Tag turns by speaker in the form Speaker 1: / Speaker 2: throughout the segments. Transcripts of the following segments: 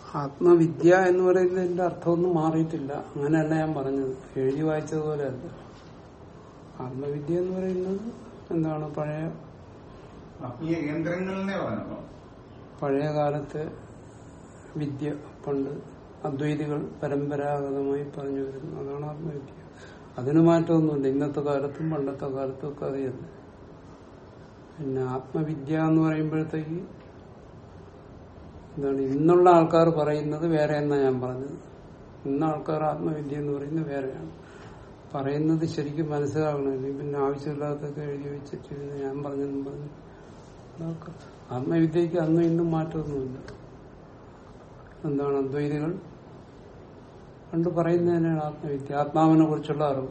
Speaker 1: ആത്മവിദ്യ എന്ന് പറയുന്നതിന്റെ അർത്ഥമൊന്നും മാറിയിട്ടില്ല അങ്ങനെയല്ല ഞാൻ പറഞ്ഞത് എഴുതി വായിച്ചതുപോലെ അല്ല ആത്മവിദ്യ എന്ന് പറയുന്നത് എന്താണ് പഴയ
Speaker 2: ആത്മീയ കേന്ദ്രങ്ങളിനെ പറഞ്ഞോ
Speaker 1: പഴയ കാലത്തെ വിദ്യ പണ്ട് അദ്വൈതികൾ പരമ്പരാഗതമായി പറഞ്ഞു വരുന്നു അതാണ് ആത്മവിദ്യ അതിന് മാറ്റമൊന്നുമില്ല ഇന്നത്തെ കാലത്തും പണ്ടത്തെ കാലത്തും ഒക്കെ അത് തന്നെ പിന്നെ ആത്മവിദ്യ എന്ന് പറയുമ്പോഴത്തേക്ക് എന്താണ് ഇന്നുള്ള ആൾക്കാർ പറയുന്നത് വേറെ എന്നാ ഞാൻ പറഞ്ഞത് ഇന്ന ആൾക്കാർ ആത്മവിദ്യ എന്ന് പറയുന്നത് വേറെയാണ് പറയുന്നത് ശരിക്കും മനസ്സിലാകണമെങ്കിൽ പിന്നെ ആവശ്യമില്ലാത്തൊക്കെ എഴുതി വെച്ചിട്ട് പിന്നെ ഞാൻ പറഞ്ഞെന്നും പറഞ്ഞു അതൊക്കെ ആത്മവിദ്യക്ക് അന്നും ഇന്നും മാറ്റമൊന്നുമില്ല എന്താണ് അദ്വൈതികൾ പണ്ട് പറയുന്നത് തന്നെയാണ് ആത്മവിദ്യ ആത്മാവിനെ കുറിച്ചുള്ള അറിവ്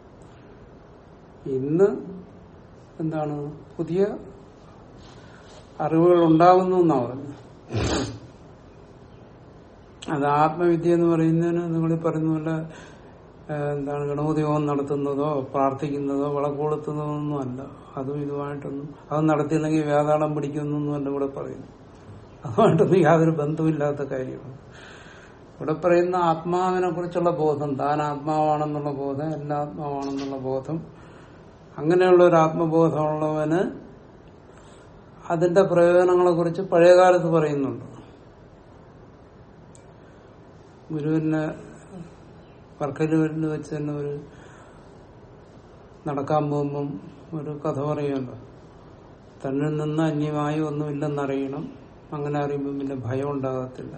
Speaker 1: ഇന്ന് എന്താണ് പുതിയ അറിവുകൾ ഉണ്ടാകുന്നു എന്നാ പറഞ്ഞു അത് ആത്മവിദ്യ എന്ന് പറയുന്നതിന് നിങ്ങൾ പറയുന്ന പോലെ ഏഹ്, എന്താണ് ഗണപതിയോഗം നടത്തുന്നതോ പ്രാർത്ഥിക്കുന്നതോ വിളക്കൊളുത്തുന്നതോ ഒന്നും അല്ല അതും ഇതുമായിട്ടൊന്നും അത് നടത്തിയില്ലെങ്കിൽ വേതാളം പിടിക്കുന്നൊന്നും അല്ല ഇവിടെ പറയുന്നു അതുമായിട്ടൊന്നും യാതൊരു ബന്ധമില്ലാത്ത കാര്യമാണ് ഇവിടെ പറയുന്ന ആത്മാവിനെ കുറിച്ചുള്ള ബോധം താൻ ആത്മാവാണെന്നുള്ള ബോധം എല്ലാ ആത്മാവാണെന്നുള്ള ബോധം അങ്ങനെയുള്ള ഒരു ആത്മബോധമുള്ളവന് അതിന്റെ പ്രയോജനങ്ങളെ കുറിച്ച് പഴയകാലത്ത് പറയുന്നുണ്ട് ഗുരുവിനെ വർക്കലൂരിൽ വെച്ച് തന്നെ ഒരു നടക്കാൻ പോകുമ്പം ഒരു കഥ പറയുമല്ലോ തന്നിൽ നിന്ന് അന്യമായി ഒന്നുമില്ലെന്നറിയണം അങ്ങനെ അറിയുമ്പം പിന്നെ ഭയം ഉണ്ടാകത്തില്ല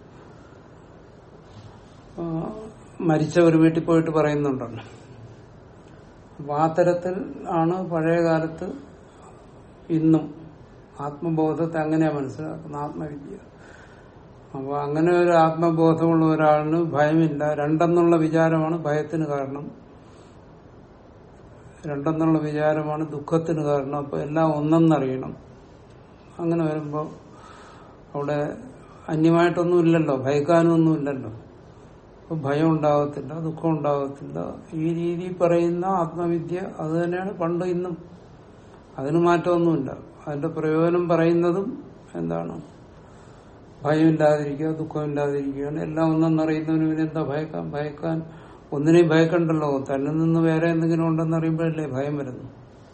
Speaker 1: ആ, മരിച്ച ഒരു വീട്ടിൽ പോയിട്ട് പറയുന്നുണ്ടല്ലോ അപ്പൊ ആ തരത്തിൽ ആണ് പഴയ കാലത്ത് ഇന്നും ആത്മബോധത്തെ അങ്ങനെയാ മനസ്സിലാക്കുന്നത് ആത്മവിദ്യ അപ്പൊ അങ്ങനെ ഒരു ആത്മബോധമുള്ള ഒരാളിന് ഭയമില്ല രണ്ടെന്നുള്ള വിചാരമാണ് ഭയത്തിന് കാരണം രണ്ടെന്നുള്ള വിചാരമാണ് ദുഃഖത്തിന് കാരണം അപ്പൊ എല്ലാം ഒന്നെന്നറിയണം അങ്ങനെ വരുമ്പോ അവിടെ അന്യമായിട്ടൊന്നും ഇല്ലല്ലോ ഭയക്കാനൊന്നും ഇല്ലല്ലോ അപ്പൊ ഭയം ഉണ്ടാകത്തില്ല ദുഃഖം ഉണ്ടാകത്തില്ല ഈ രീതി പറയുന്ന ആത്മവിദ്യ അത് തന്നെയാണ് പണ്ട് ഇന്നും അതിന് മാറ്റമൊന്നുമില്ല അതിന്റെ പ്രയോജനം പറയുന്നതും എന്താണ് ഭയമില്ലാതിരിക്കുക ദുഃഖമില്ലാതിരിക്കുകയാണ് എല്ലാം ഒന്നെന്നറിയുന്നവന് പിന്നെന്താ ഭയക്കാൻ ഭയക്കാൻ ഒന്നിനെയും ഭയക്കണ്ടല്ലോ തന്നിൽ നിന്ന് വേറെ എന്തെങ്കിലും ഉണ്ടെന്ന് അറിയുമ്പോഴല്ലേ ഭയം വരുന്നു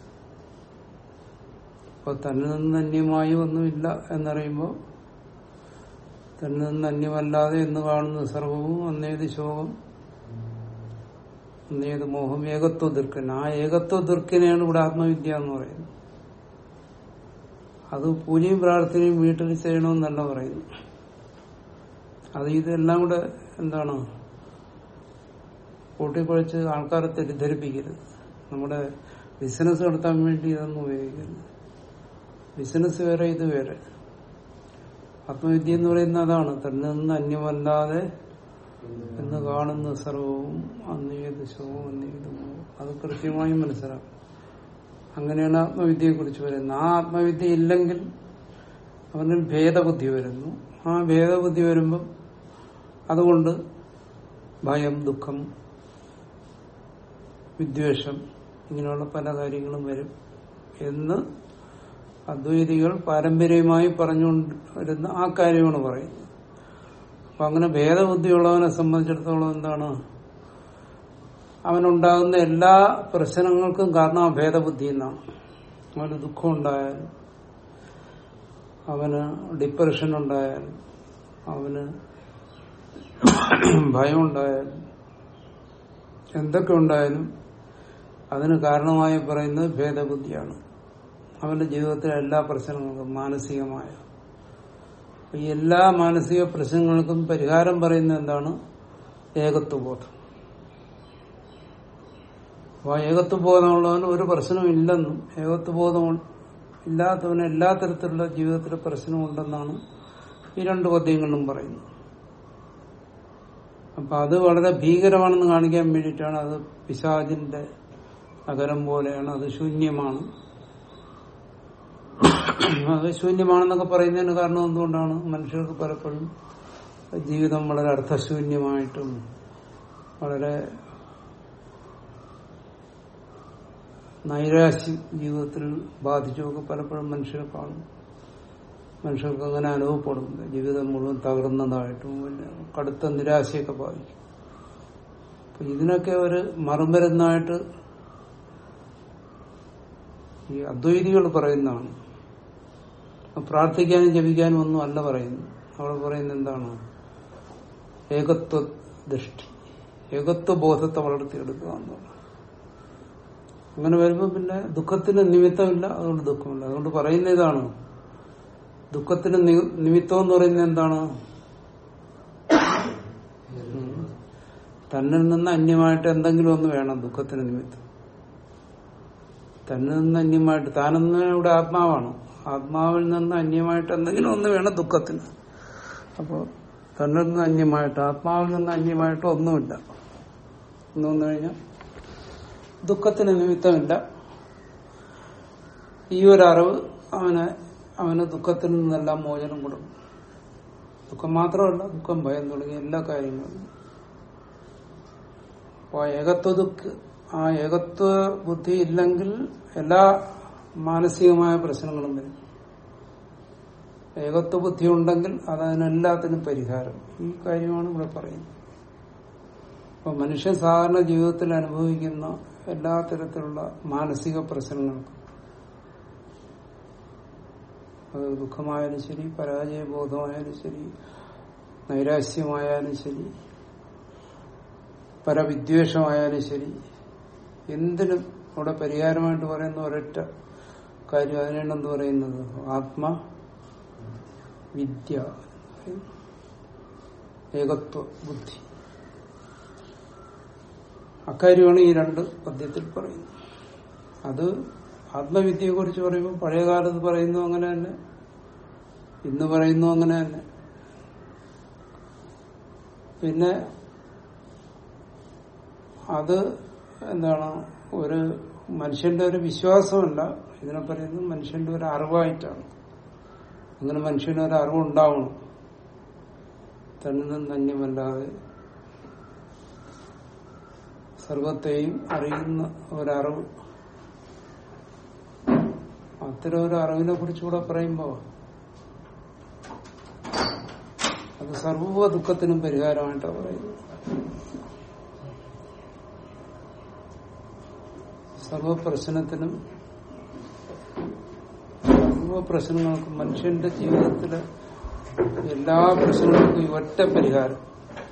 Speaker 1: അപ്പൊ തന്നിൽ നിന്ന് അന്യമായി ഒന്നുമില്ല എന്നറിയുമ്പോൾ തന്നിൽ നിന്ന് അന്യമല്ലാതെ എന്ന് കാണുന്ന സർവവും അന്നേത് ശോകം അന്നേത് മോഹം ഏകത്വ ദീർഘൻ ആ ഏകത്വ ദീർഘനെയാണ് ഇവിടെ ആത്മവിദ്യ എന്ന് പറയുന്നത് അത് പൂജയും പ്രാർത്ഥനയും വീട്ടിൽ ചെയ്യണമെന്നല്ല പറയുന്നു അത് ഇതെല്ലാം കൂടെ എന്താണ് കൂട്ടിക്കുഴച്ച് ആൾക്കാരെ തെറ്റിദ്ധരിപ്പിക്കരുത് നമ്മുടെ ബിസിനസ് നടത്താൻ വേണ്ടി ഇതൊന്നും ഉപയോഗിക്കരുത് ബിസിനസ് വേറെ ഇത് വേറെ ആത്മവിദ്യ എന്ന് പറയുന്നത് അതാണ് തന്നെ നിന്ന് അന്യമല്ലാതെ എന്ന് കാണുന്ന സർവവും അന്നേത് ശവവും അന്നേത് മോഹവും അത് കൃത്യമായി മനസ്സിലാക്കും അങ്ങനെയാണ് ആത്മവിദ്യയെ കുറിച്ച് പറയുന്നത് ആ ആത്മവിദ്യ ഇല്ലെങ്കിൽ അവന് ഭേദബുദ്ധി വരുന്നു ആ ഭേദബുദ്ധി വരുമ്പം അതുകൊണ്ട് ഭയം ദുഃഖം വിദ്വേഷം ഇങ്ങനെയുള്ള പല കാര്യങ്ങളും വരും എന്ന് അദ്വൈതികൾ പാരമ്പര്യമായി പറഞ്ഞുകൊണ്ട് വരുന്ന ആ കാര്യമാണ് പറയുന്നത് അപ്പൊ അങ്ങനെ ഭേദബുദ്ധിയുള്ളവനെ സംബന്ധിച്ചിടത്തോളം എന്താണ് അവനുണ്ടാകുന്ന എല്ലാ പ്രശ്നങ്ങൾക്കും കാരണം ആ ഭേദബുദ്ധി എന്നാണ് അവന് ദുഃഖം ഉണ്ടായാലും അവന് ഡിപ്രഷൻ ഉണ്ടായാലും അവന് ഭയം ഉണ്ടായാലും എന്തൊക്കെ ഉണ്ടായാലും അതിന് കാരണമായി പറയുന്നത് ഭേദബുദ്ധിയാണ് അവന്റെ ജീവിതത്തിലെ എല്ലാ പ്രശ്നങ്ങൾക്കും മാനസികമായ ഈ എല്ലാ മാനസിക പ്രശ്നങ്ങൾക്കും പരിഹാരം പറയുന്നത് എന്താണ് ഏകത്വബോധം അപ്പൊ ആ ഏകത്വബോധമുള്ളവന് ഒരു പ്രശ്നവും ഇല്ലെന്നും ഏകത്വബോധം ഇല്ലാത്തവന് എല്ലാ തരത്തിലുള്ള ജീവിതത്തിലെ പ്രശ്നമുണ്ടെന്നാണ് ഈ രണ്ട് പദ്യങ്ങളിലും പറയുന്നത് അപ്പൊ അത് വളരെ ഭീകരമാണെന്ന് കാണിക്കാൻ വേണ്ടിയിട്ടാണ് അത് പിശാചിന്റെ നഗരം പോലെയാണ് അത് ശൂന്യമാണ് അത് ശൂന്യമാണെന്നൊക്കെ പറയുന്നതിന് കാരണം എന്തുകൊണ്ടാണ് മനുഷ്യർക്ക് പലപ്പോഴും ജീവിതം വളരെ അർത്ഥശൂന്യമായിട്ടും വളരെ നൈരാശ്യം ജീവിതത്തിൽ ബാധിച്ചുമൊക്കെ പലപ്പോഴും മനുഷ്യരെ കാണും മനുഷ്യർക്ക് അങ്ങനെ അനുഭവപ്പെടുന്നില്ല ജീവിതം മുഴുവൻ തകർന്നതായിട്ടും പിന്നെ കടുത്ത നിരാശയൊക്കെ ബാധിക്കും അപ്പൊ ഇതിനൊക്കെ ഒരു മറുമരുന്നായിട്ട് ഈ അദ്വൈതികൾ പറയുന്നതാണ് അപ്പൊ പ്രാർത്ഥിക്കാനും ജപിക്കാനും ഒന്നും അല്ല പറയുന്നു അവിടെ പറയുന്നത് എന്താണ് ഏകത്വ ദൃഷ്ടി ഏകത്വ ബോധത്തെ വളർത്തിയെടുക്കുക എന്നുള്ളത് അങ്ങനെ വരുമ്പോൾ പിന്നെ ദുഃഖത്തിന് നിമിത്തമില്ല അതുകൊണ്ട് ദുഃഖമില്ല അതുകൊണ്ട് പറയുന്ന ഇതാണ് ദുഃഖത്തിന് നി- നിമിത്തം എന്ന് പറയുന്നത് എന്താണ് ഉം. തന്നിൽ നിന്ന് അന്യമായിട്ട് എന്തെങ്കിലും ഒന്ന് വേണം ദുഃഖത്തിന് നിമിത്തം തന്നിൽ നിന്ന് അന്യമായിട്ട് താനെന്ന് ഇവിടെ ആത്മാവാണ് ആത്മാവിൽ നിന്ന് അന്യമായിട്ട് എന്തെങ്കിലും ഒന്ന് വേണം ദുഃഖത്തിന് അപ്പോൾ തന്നിൽ നിന്ന് അന്യമായിട്ട് ആത്മാവിൽ നിന്ന് അന്യമായിട്ട് ഒന്നുമില്ല എന്ന് വന്നു കഴിഞ്ഞാൽ ദുഃഖത്തിന് നിമിത്തമില്ല ഈ ഒരു അറിവ് അവന് അവന് ദുഃഖത്തിൽ നിന്നെല്ലാം മോചനം കൊടുക്കും ദുഃഖം മാത്രമല്ല ദുഃഖം ഭയം തുടങ്ങിയ എല്ലാ കാര്യങ്ങളും അപ്പോൾ ഏകത്വ ദുഃഖ ആ ഏകത്വ ബുദ്ധി ഇല്ലെങ്കിൽ എല്ലാ മാനസികമായ പ്രശ്നങ്ങളും വരും ഏകത്വ ബുദ്ധി ഉണ്ടെങ്കിൽ അത് അതിനെല്ലാത്തിനും പരിഹാരം ഈ കാര്യമാണ് ഇവിടെ പറയുന്നത് അപ്പൊ മനുഷ്യൻ സാധാരണ ജീവിതത്തിൽ അനുഭവിക്കുന്ന എല്ലാ തരത്തിലുള്ള മാനസിക പ്രശ്നങ്ങൾക്കും അത് ദുഃഖമായാലും ശരി പരാജയബോധമായാലും ശരി നൈരാശ്യമായാലും ശരി പരവിദ്വേഷമായാലും ശരി എന്തിനും അവിടെ പരിഹാരമായിട്ട് പറയുന്ന ഒരൊറ്റ കാര്യം അതിനാണ് എന്ത് പറയുന്നത് ആത്മ വിദ്യ ഏകത്വ ബുദ്ധി അക്കാര്യമാണ് ഈ രണ്ട് പദ്യത്തിൽ പറയുന്നത് അത് ആത്മവിദ്യയെ കുറിച്ച് പറയുമ്പോൾ പഴയ കാലത്ത് പറയുന്നു അങ്ങനെ തന്നെ ഇന്ന് പറയുന്നു അങ്ങനെ തന്നെ പിന്നെ അത് എന്താണ് ഒരു മനുഷ്യന്റെ ഒരു വിശ്വാസമല്ല ഇതിനെ പറയുന്നത് മനുഷ്യന്റെ ഒരു അറിവായിട്ടാണ് അങ്ങനെ മനുഷ്യന് ഒരു അറിവുണ്ടാവണം തന്നിൽ നിന്ന് അന്യമല്ലാതെ സർവത്തെയും അറിയുന്ന ഒരറിവ് അത്തരം ഒരു അറിവിനെ കുറിച്ചുകൂടെ പറയുമ്പോ അത് സർവ ദുഃഖത്തിനും പരിഹാരമായിട്ടാണ് പറയുന്നത് സർവ പ്രശ്നത്തിനും സർവ പ്രശ്നങ്ങൾക്കും മനുഷ്യന്റെ ജീവിതത്തിലെ എല്ലാ പ്രശ്നങ്ങൾക്കും ഈ ഒറ്റ പരിഹാരം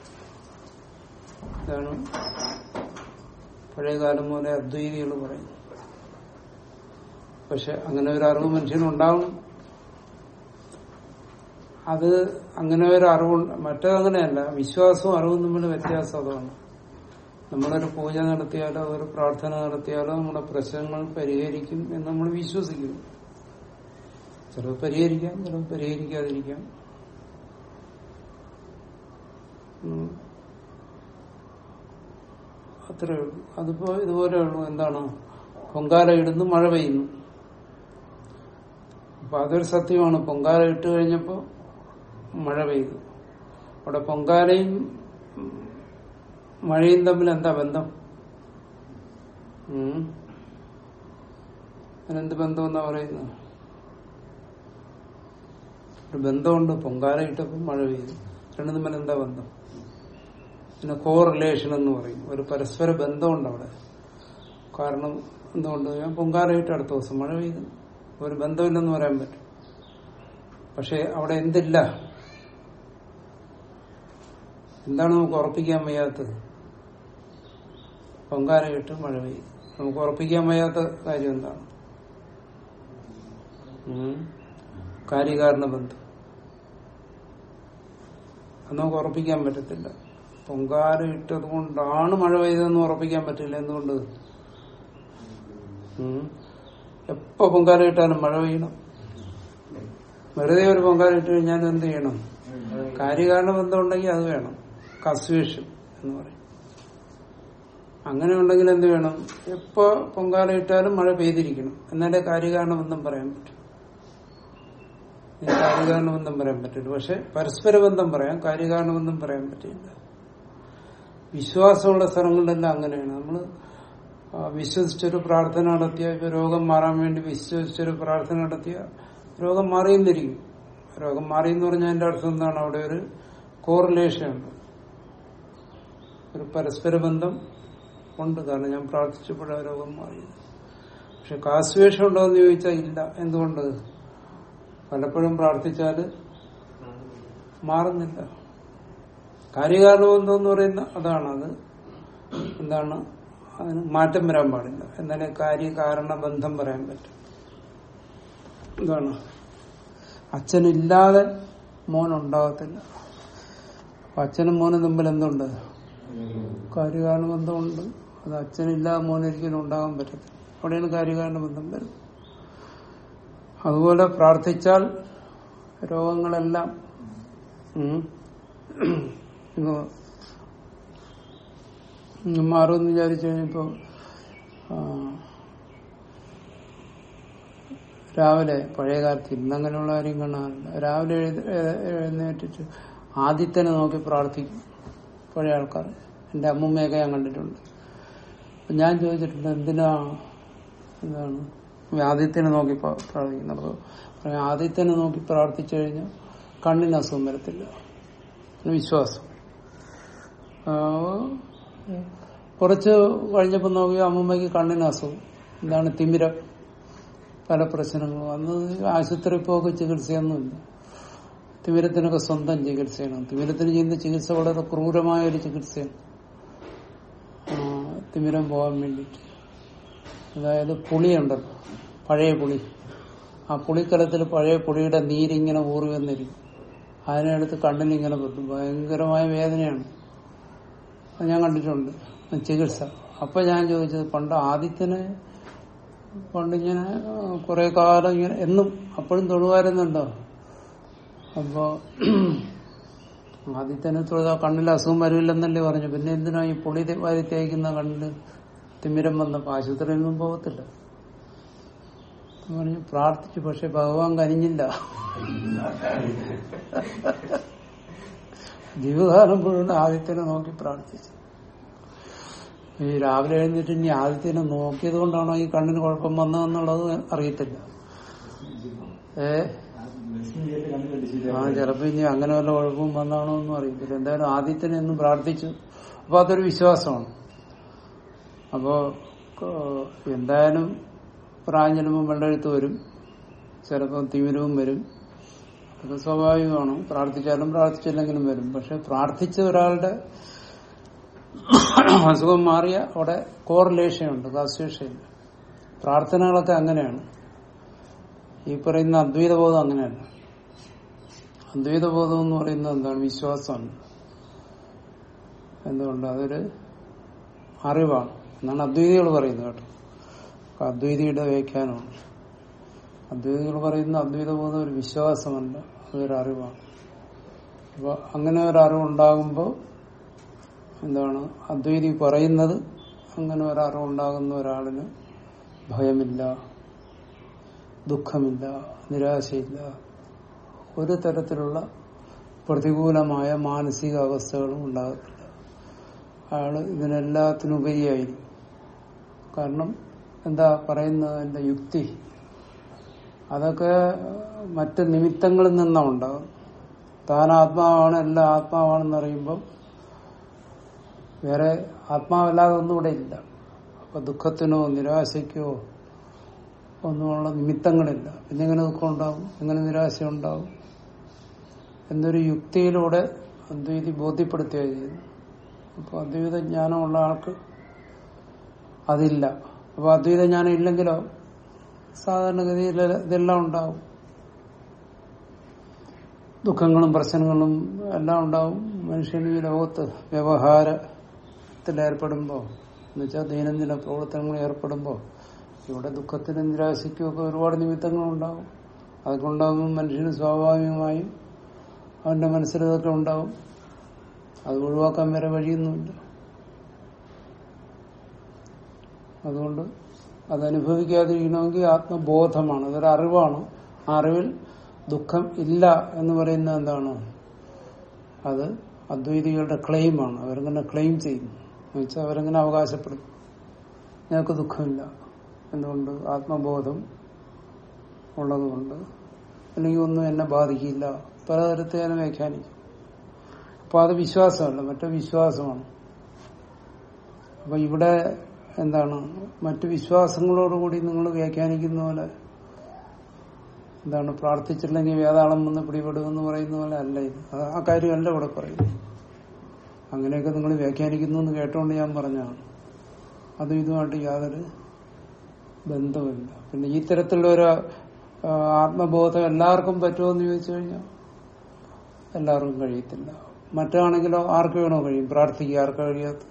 Speaker 1: ഇതാണ് പഴയകാലം പോലെ അദ്വൈതികൾ പറയുന്നു പക്ഷെ അങ്ങനെ ഒരു അറിവ് മനുഷ്യനുണ്ടാവും അത് അങ്ങനെ ഒരു അറിവ് മറ്റതങ്ങനെയല്ല വിശ്വാസവും അറിവും തമ്മിൽ വ്യത്യാസം അതാണ് നമ്മളൊരു പൂജ നടത്തിയാലോ ഒരു പ്രാർത്ഥന നടത്തിയാലോ നമ്മുടെ പ്രശ്നങ്ങൾ പരിഹരിക്കും എന്ന് നമ്മൾ വിശ്വസിക്കുന്നു ചിലവ് പരിഹരിക്കാം ചിലവ് പരിഹരിക്കാതിരിക്കാം ഉം. അത്രേ ഉള്ളൂ അതിപ്പോ ഇതുപോലെ ഉള്ളൂ എന്താണ് പൊങ്കാല ഇടുന്നു മഴ പെയ്യുന്നു അപ്പൊ അതൊരു സത്യമാണ് പൊങ്കാല ഇട്ട് കഴിഞ്ഞപ്പോ മഴ പെയ്തു അവിടെ പൊങ്കാലയും ഉം, മഴയും തമ്മിൽ എന്താ ബന്ധം ഉം. അതിനെന്ത് ബന്ധം എന്നാ പറയുന്നത് ഒരു ബന്ധമുണ്ട് പൊങ്കാല ഇട്ടപ്പോ മഴ പെയ്തു രണ്ടും തമ്മിൽ എന്താ ബന്ധം പിന്നെ കോ റിലേഷൻ എന്ന് പറയും ഒരു പരസ്പര ബന്ധമുണ്ട് അവിടെ കാരണം എന്തുകൊണ്ട് ഞാൻ പൊങ്കാലയിട്ട് അടുത്ത ദിവസം മഴ പെയ്തു ഒരു ബന്ധമില്ലെന്ന് പറയാൻ പറ്റും പക്ഷെ അവിടെ എന്തില്ല എന്താണ് നമുക്ക് ഉറപ്പിക്കാൻ വയ്യാത്തത് പൊങ്കാലയിട്ട് മഴ പെയ്യും നമുക്ക് ഉറപ്പിക്കാൻ വയ്യാത്ത കാര്യം എന്താണ് ഉം. കാര്യകാരണ ബന്ധം അത് നമുക്ക് ഉറപ്പിക്കാൻ പറ്റത്തില്ല പൊങ്കാല ഇട്ടത് കൊണ്ടാണ് മഴ പെയ്തതെന്ന് ഉറപ്പിക്കാൻ പറ്റില്ല എന്തുകൊണ്ട് ഉം. എപ്പോ പൊങ്കാല ഇട്ടാലും മഴ പെയ്യണം വെറുതെ ഒരു പൊങ്കാല ഇട്ട് കഴിഞ്ഞാൽ എന്ത് ചെയ്യണം കാര്യകാരണ ബന്ധം ഉണ്ടെങ്കിൽ അത് വേണം കസ്വേഷൻ എന്ന് പറയും അങ്ങനെ ഉണ്ടെങ്കിൽ എന്ത് വേണം എപ്പോ പൊങ്കാല ഇട്ടാലും മഴ പെയ്തിരിക്കണം എന്നാലേ കാര്യകാരണ ബന്ധം പറയാൻ പറ്റും ഈ കാര്യകാരണ ബന്ധം പറയാൻ പറ്റില്ല പക്ഷെ പരസ്പര ബന്ധം പറയാം കാര്യകാരണ ബന്ധം പറയാൻ പറ്റില്ല വിശ്വാസമുള്ള സ്ഥലങ്ങളിലെല്ലാം അങ്ങനെയാണ് നമ്മള് ആ, വിശ്വസിച്ചൊരു പ്രാർത്ഥന നടത്തിയ ഇപ്പൊ രോഗം മാറാൻ വേണ്ടി വിശ്വസിച്ചൊരു പ്രാർത്ഥന നടത്തിയ രോഗം മാറിയെന്നിരിക്കും രോഗം മാറി എന്ന് പറഞ്ഞാൽ അതിന്റെ അർത്ഥം എന്താണ് അവിടെ ഒരു കോറിലേഷൻ ഉണ്ട് ഒരു പരസ്പര ബന്ധം ഉണ്ട് കാരണം ഞാൻ പ്രാർത്ഥിച്ചപ്പോഴാണ് രോഗം മാറിയത് പക്ഷെ കാസ്വേഷം ഉണ്ടോ എന്ന് ചോദിച്ചാൽ ഇല്ല എന്തുകൊണ്ട് പലപ്പോഴും പ്രാർത്ഥിച്ചാൽ മാറുന്നില്ല കാര്യകാരണബന്ധം എന്ന് പറയുന്ന അതാണ് അത് എന്താണ് അതിന് മാറ്റം വരാൻ പാടില്ല എന്നാലേ കാര്യകാരണ ബന്ധം പറയാൻ പറ്റും എന്താണ് അച്ഛനില്ലാതെ മോൻ ഉണ്ടാകത്തില്ല അപ്പൊ അച്ഛനും മോനും തമ്മിൽ എന്തുണ്ട് കാര്യകാരണ ബന്ധമുണ്ട് അത് അച്ഛനില്ലാതെ മോൻ ഒരിക്കലും ഉണ്ടാകാൻ പറ്റത്തില്ല അവിടെയാണ് കാര്യകാരണ ബന്ധം വരുന്നത് അതുപോലെ പ്രാർത്ഥിച്ചാൽ രോഗങ്ങളെല്ലാം ഉം, ഇങ്ങ് ഇങ്ങ് മാറുമെന്ന് വിചാരിച്ചു കഴിഞ്ഞപ്പോ ആ, രാവിലെ പഴയ കാലത്ത് ഇന്നങ്ങനെയുള്ള കാര്യം കാണാറില്ല രാവിലെ എഴുതി- എ- എഴുന്നേറ്റിട്ട് ആദിത്യനെ നോക്കി പ്രാർത്ഥിക്കും പഴയ ആൾക്കാർ എന്റെ അമ്മൂമ്മയൊക്കെ ഞാൻ കണ്ടിട്ടുണ്ട് അപ്പൊ ഞാൻ ചോദിച്ചിട്ടുണ്ട് എന്തിനാ എന്താണ് ഈ ആദിത്യനെ നോക്കി പ്ര- പ്രാർത്ഥിക്കുന്നത് അപ്പൊ പറയും, ആദിത്യനെ നോക്കി പ്രാർത്ഥിച്ചു കഴിഞ്ഞാൽ കണ്ണിന് അസുഖം വരത്തില്ല എന്ന് വിശ്വാസം ആ, കുറച്ച് കഴിഞ്ഞപ്പോൾ നോക്കി അമ്മൂമ്മയ്ക്ക് കണ്ണിന് അസുഖം എന്താണ് തിമിരം പല പ്രശ്നങ്ങളും അന്ന് ആശുപത്രി പോക്ക് ചികിത്സയൊന്നുമില്ല തിമിരത്തിനൊക്കെ സ്വന്തം ചികിത്സയാണ് തിമിരത്തിന് ചെയ്യുന്ന ചികിത്സ വളരെ ക്രൂരമായ ഒരു ചികിത്സയാണ് ആ, തിമിരം പോകാൻ വേണ്ടിയിട്ട് അതായത് പുളിയുണ്ടല്ലോ പഴയ പുളി ആ പുളിക്കലത്തിൽ പഴയ പുളിയുടെ നീരിങ്ങനെ ഊറി വന്നിരിക്കും അതിനെടുത്ത് കണ്ണിലിങ്ങനെ പറ്റും ഭയങ്കരമായ വേദനയാണ് അത് ഞാൻ കണ്ടിട്ടുണ്ട് ചികിത്സ അപ്പൊ ഞാൻ ചോദിച്ചത് പണ്ട് ആദിത്യന് പണ്ടിങ്ങനെ കുറെ കാലം ഇങ്ങനെ എന്നും അപ്പോഴും തൊഴുവായിരുന്നുണ്ടോ അപ്പോ ആദിത്യന് തൊഴുതാ കണ്ണിൽ അസുഖം വരില്ലെന്നല്ലേ പറഞ്ഞു പിന്നെ എന്തിനാ ഈ പുളി തെ- വാരി തേക്കുന്ന കണ്ണിൽ തിമിരം വന്നപ്പോ ആശുപത്രിയിലൊന്നും പോകത്തില്ല എന്ന് പറഞ്ഞു പ്രാർത്ഥിച്ചു പക്ഷെ ഭഗവാൻ കനിഞ്ഞില്ല ജീവിതകാലം മുഴുവൻ ആദിത്യനെ നോക്കി പ്രാർത്ഥിച്ചു ഈ രാവിലെ എഴുന്നേറ്റ് ഇനി ആദിത്യനെ നോക്കിയത് കൊണ്ടാണോ ഈ കണ്ണിന് കുഴപ്പം വന്നതെന്നുള്ളത് അറിയത്തില്ല ഏ ആ ചിലപ്പോ ഇനി അങ്ങനെ വല്ല കുഴപ്പവും വന്നാണോ ഒന്നും അറിയത്തില്ല എന്തായാലും ആദിത്യനെ എന്നും പ്രാർത്ഥിച്ചു അപ്പൊ അതൊരു വിശ്വാസമാണ് അപ്പോ ക- എന്തായാലും പ്രായം ചെല്ലുമ്പോൾ വെള്ളെഴുത്ത് വരും ചിലപ്പോൾ തിമിരവും വരും അതൊക്കെ സ്വാഭാവികമാണ് പ്രാർത്ഥിച്ചാലും പ്രാർത്ഥിച്ചില്ലെങ്കിലും വരും പക്ഷെ പ്രാർത്ഥിച്ച ഒരാളുടെ അസുഖം മാറിയ അവിടെ കോറിലേഷനുണ്ട് കാസ്വേഷയില്ല പ്രാർത്ഥനകളൊക്കെ അങ്ങനെയാണ് ഈ പറയുന്ന അദ്വൈതബോധം അങ്ങനെയല്ല അദ്വൈതബോധം എന്ന് പറയുന്നത് എന്താണ് വിശ്വാസമാണ് എന്തുകൊണ്ട് അതൊരു അറിവാണ് എന്നാണ് അദ്വൈതികൾ പറയുന്നത് കേട്ടോ അപ്പൊ അദ്വൈതിയുടെ വ്യാഖ്യാനമാണ് അദ്വൈതികൾ പറയുന്ന അദ്വൈതബോധം ഒരു വിശ്വാസമല്ല അതൊരു അറിവാണ് അപ്പൊ അങ്ങനെ ഒരു അറിവുണ്ടാകുമ്പോൾ എന്താണ് അദ്വൈതി പറയുന്നത് അങ്ങനെ ഒരു അറിവുണ്ടാകുന്ന ഒരാളിന് ഭയമില്ല ദുഃഖമില്ല നിരാശയില്ല ഒരു തരത്തിലുള്ള പ്രതികൂലമായ മാനസിക അവസ്ഥകളും ഉണ്ടാകത്തില്ല അയാള് ഇതിനെല്ലാത്തിനും ഉപരിയായിരിക്കും കാരണം എന്താ പറയുന്നത് എന്റെ യുക്തി അതൊക്കെ മറ്റ് നിമിത്തങ്ങളിൽ നിന്നാണ് ഉണ്ടാകും താൻ ആത്മാവാണ് എല്ലാ ആത്മാവാണെന്ന് അറിയുമ്പോൾ വേറെ ആത്മാവല്ലാതെ ഒന്നും ഇവിടെ ഇല്ല അപ്പൊ ദുഃഖത്തിനോ നിരാശയ്ക്കോ ഒന്നുമുള്ള നിമിത്തങ്ങളില്ല പിന്നെ എങ്ങനെ ദുഃഖം ഉണ്ടാവും എങ്ങനെ നിരാശ ഉണ്ടാവും എന്നൊരു യുക്തിയിലൂടെ അദ്വൈതി ബോധ്യപ്പെടുത്തുക ചെയ്യുന്നു അപ്പൊ അദ്വൈത ജ്ഞാനമുള്ള ആൾക്ക് അതില്ല അപ്പൊ അദ്വൈത ജ്ഞാനം ഇല്ലെങ്കിലോ സാധാരണഗതിയിൽ ഇതെല്ലാം ഉണ്ടാവും ദുഃഖങ്ങളും പ്രശ്നങ്ങളും എല്ലാം ഉണ്ടാവും മനുഷ്യൻ ഈ ലോകത്ത് വ്യവഹാരത്തിൽ ഏർപ്പെടുമ്പോൾ എന്നുവെച്ചാൽ ദൈനംദിന പ്രവർത്തനങ്ങളിൽ ഏർപ്പെടുമ്പോൾ ഇവിടെ ദുഃഖത്തിനും നിരാശയ്ക്കും ഒക്കെ ഒരുപാട് നിമിത്തങ്ങളുണ്ടാവും അതൊക്കെ ഉണ്ടാകുമ്പോൾ മനുഷ്യന് സ്വാഭാവികമായും അവന്റെ മനസ്സിൽ ഇതൊക്കെ ഉണ്ടാവും അത് ഒഴിവാക്കാൻ വരെ വഴിയൊന്നുമില്ല അതുകൊണ്ട് അതനുഭവിക്കാതിരിക്കണമെങ്കിൽ ആത്മബോധമാണ് അതൊരു അറിവാണ് ആ അറിവിൽ ദുഃഖം ഇല്ല എന്ന് പറയുന്നത് എന്താണ് അത് അദ്വൈതികളുടെ ക്ലെയിമാണ് അവരിങ്ങനെ ക്ലെയിം ചെയ്യുന്നു എന്നുവെച്ചാൽ അവരങ്ങനെ അവകാശപ്പെടും ഞങ്ങൾക്ക് ദുഃഖമില്ല എന്തുകൊണ്ട് ആത്മബോധം ഉള്ളതുകൊണ്ട് അല്ലെങ്കിൽ ഒന്നും എന്നെ ബാധിക്കില്ല പലതരത്തിൽ അതിനെ വ്യാഖ്യാനിക്കും അപ്പൊ അത് വിശ്വാസമല്ല മറ്റേ വിശ്വാസമാണ് അപ്പൊ ഇവിടെ എന്താണ് മറ്റു വിശ്വാസങ്ങളോടുകൂടി നിങ്ങൾ വ്യാഖ്യാനിക്കുന്ന പോലെ എന്താണ് പ്രാർത്ഥിച്ചില്ലെങ്കിൽ വേതാളം വന്ന് പിടിപെടുമെന്ന് പറയുന്ന പോലെ അല്ല ഇത് അത് ആ കാര്യമല്ല ഇവിടെ പറയുന്നു അങ്ങനെയൊക്കെ നിങ്ങൾ വ്യാഖ്യാനിക്കുന്നു എന്ന് കേട്ടോണ്ട് ഞാൻ പറഞ്ഞാണ് അതും ഇതുമായിട്ട് യാതൊരു ബന്ധമില്ല പിന്നെ ഈ തരത്തിലുള്ള ഒരു ആ, ആത്മബോധം എല്ലാവർക്കും പറ്റുമോ ചോദിച്ചു കഴിഞ്ഞാൽ എല്ലാവർക്കും കഴിയത്തില്ല മറ്റാണെങ്കിലോ ആർക്ക് വേണോ കഴിയും പ്രാർത്ഥിക്കുക ആർക്ക് കഴിയാത്ത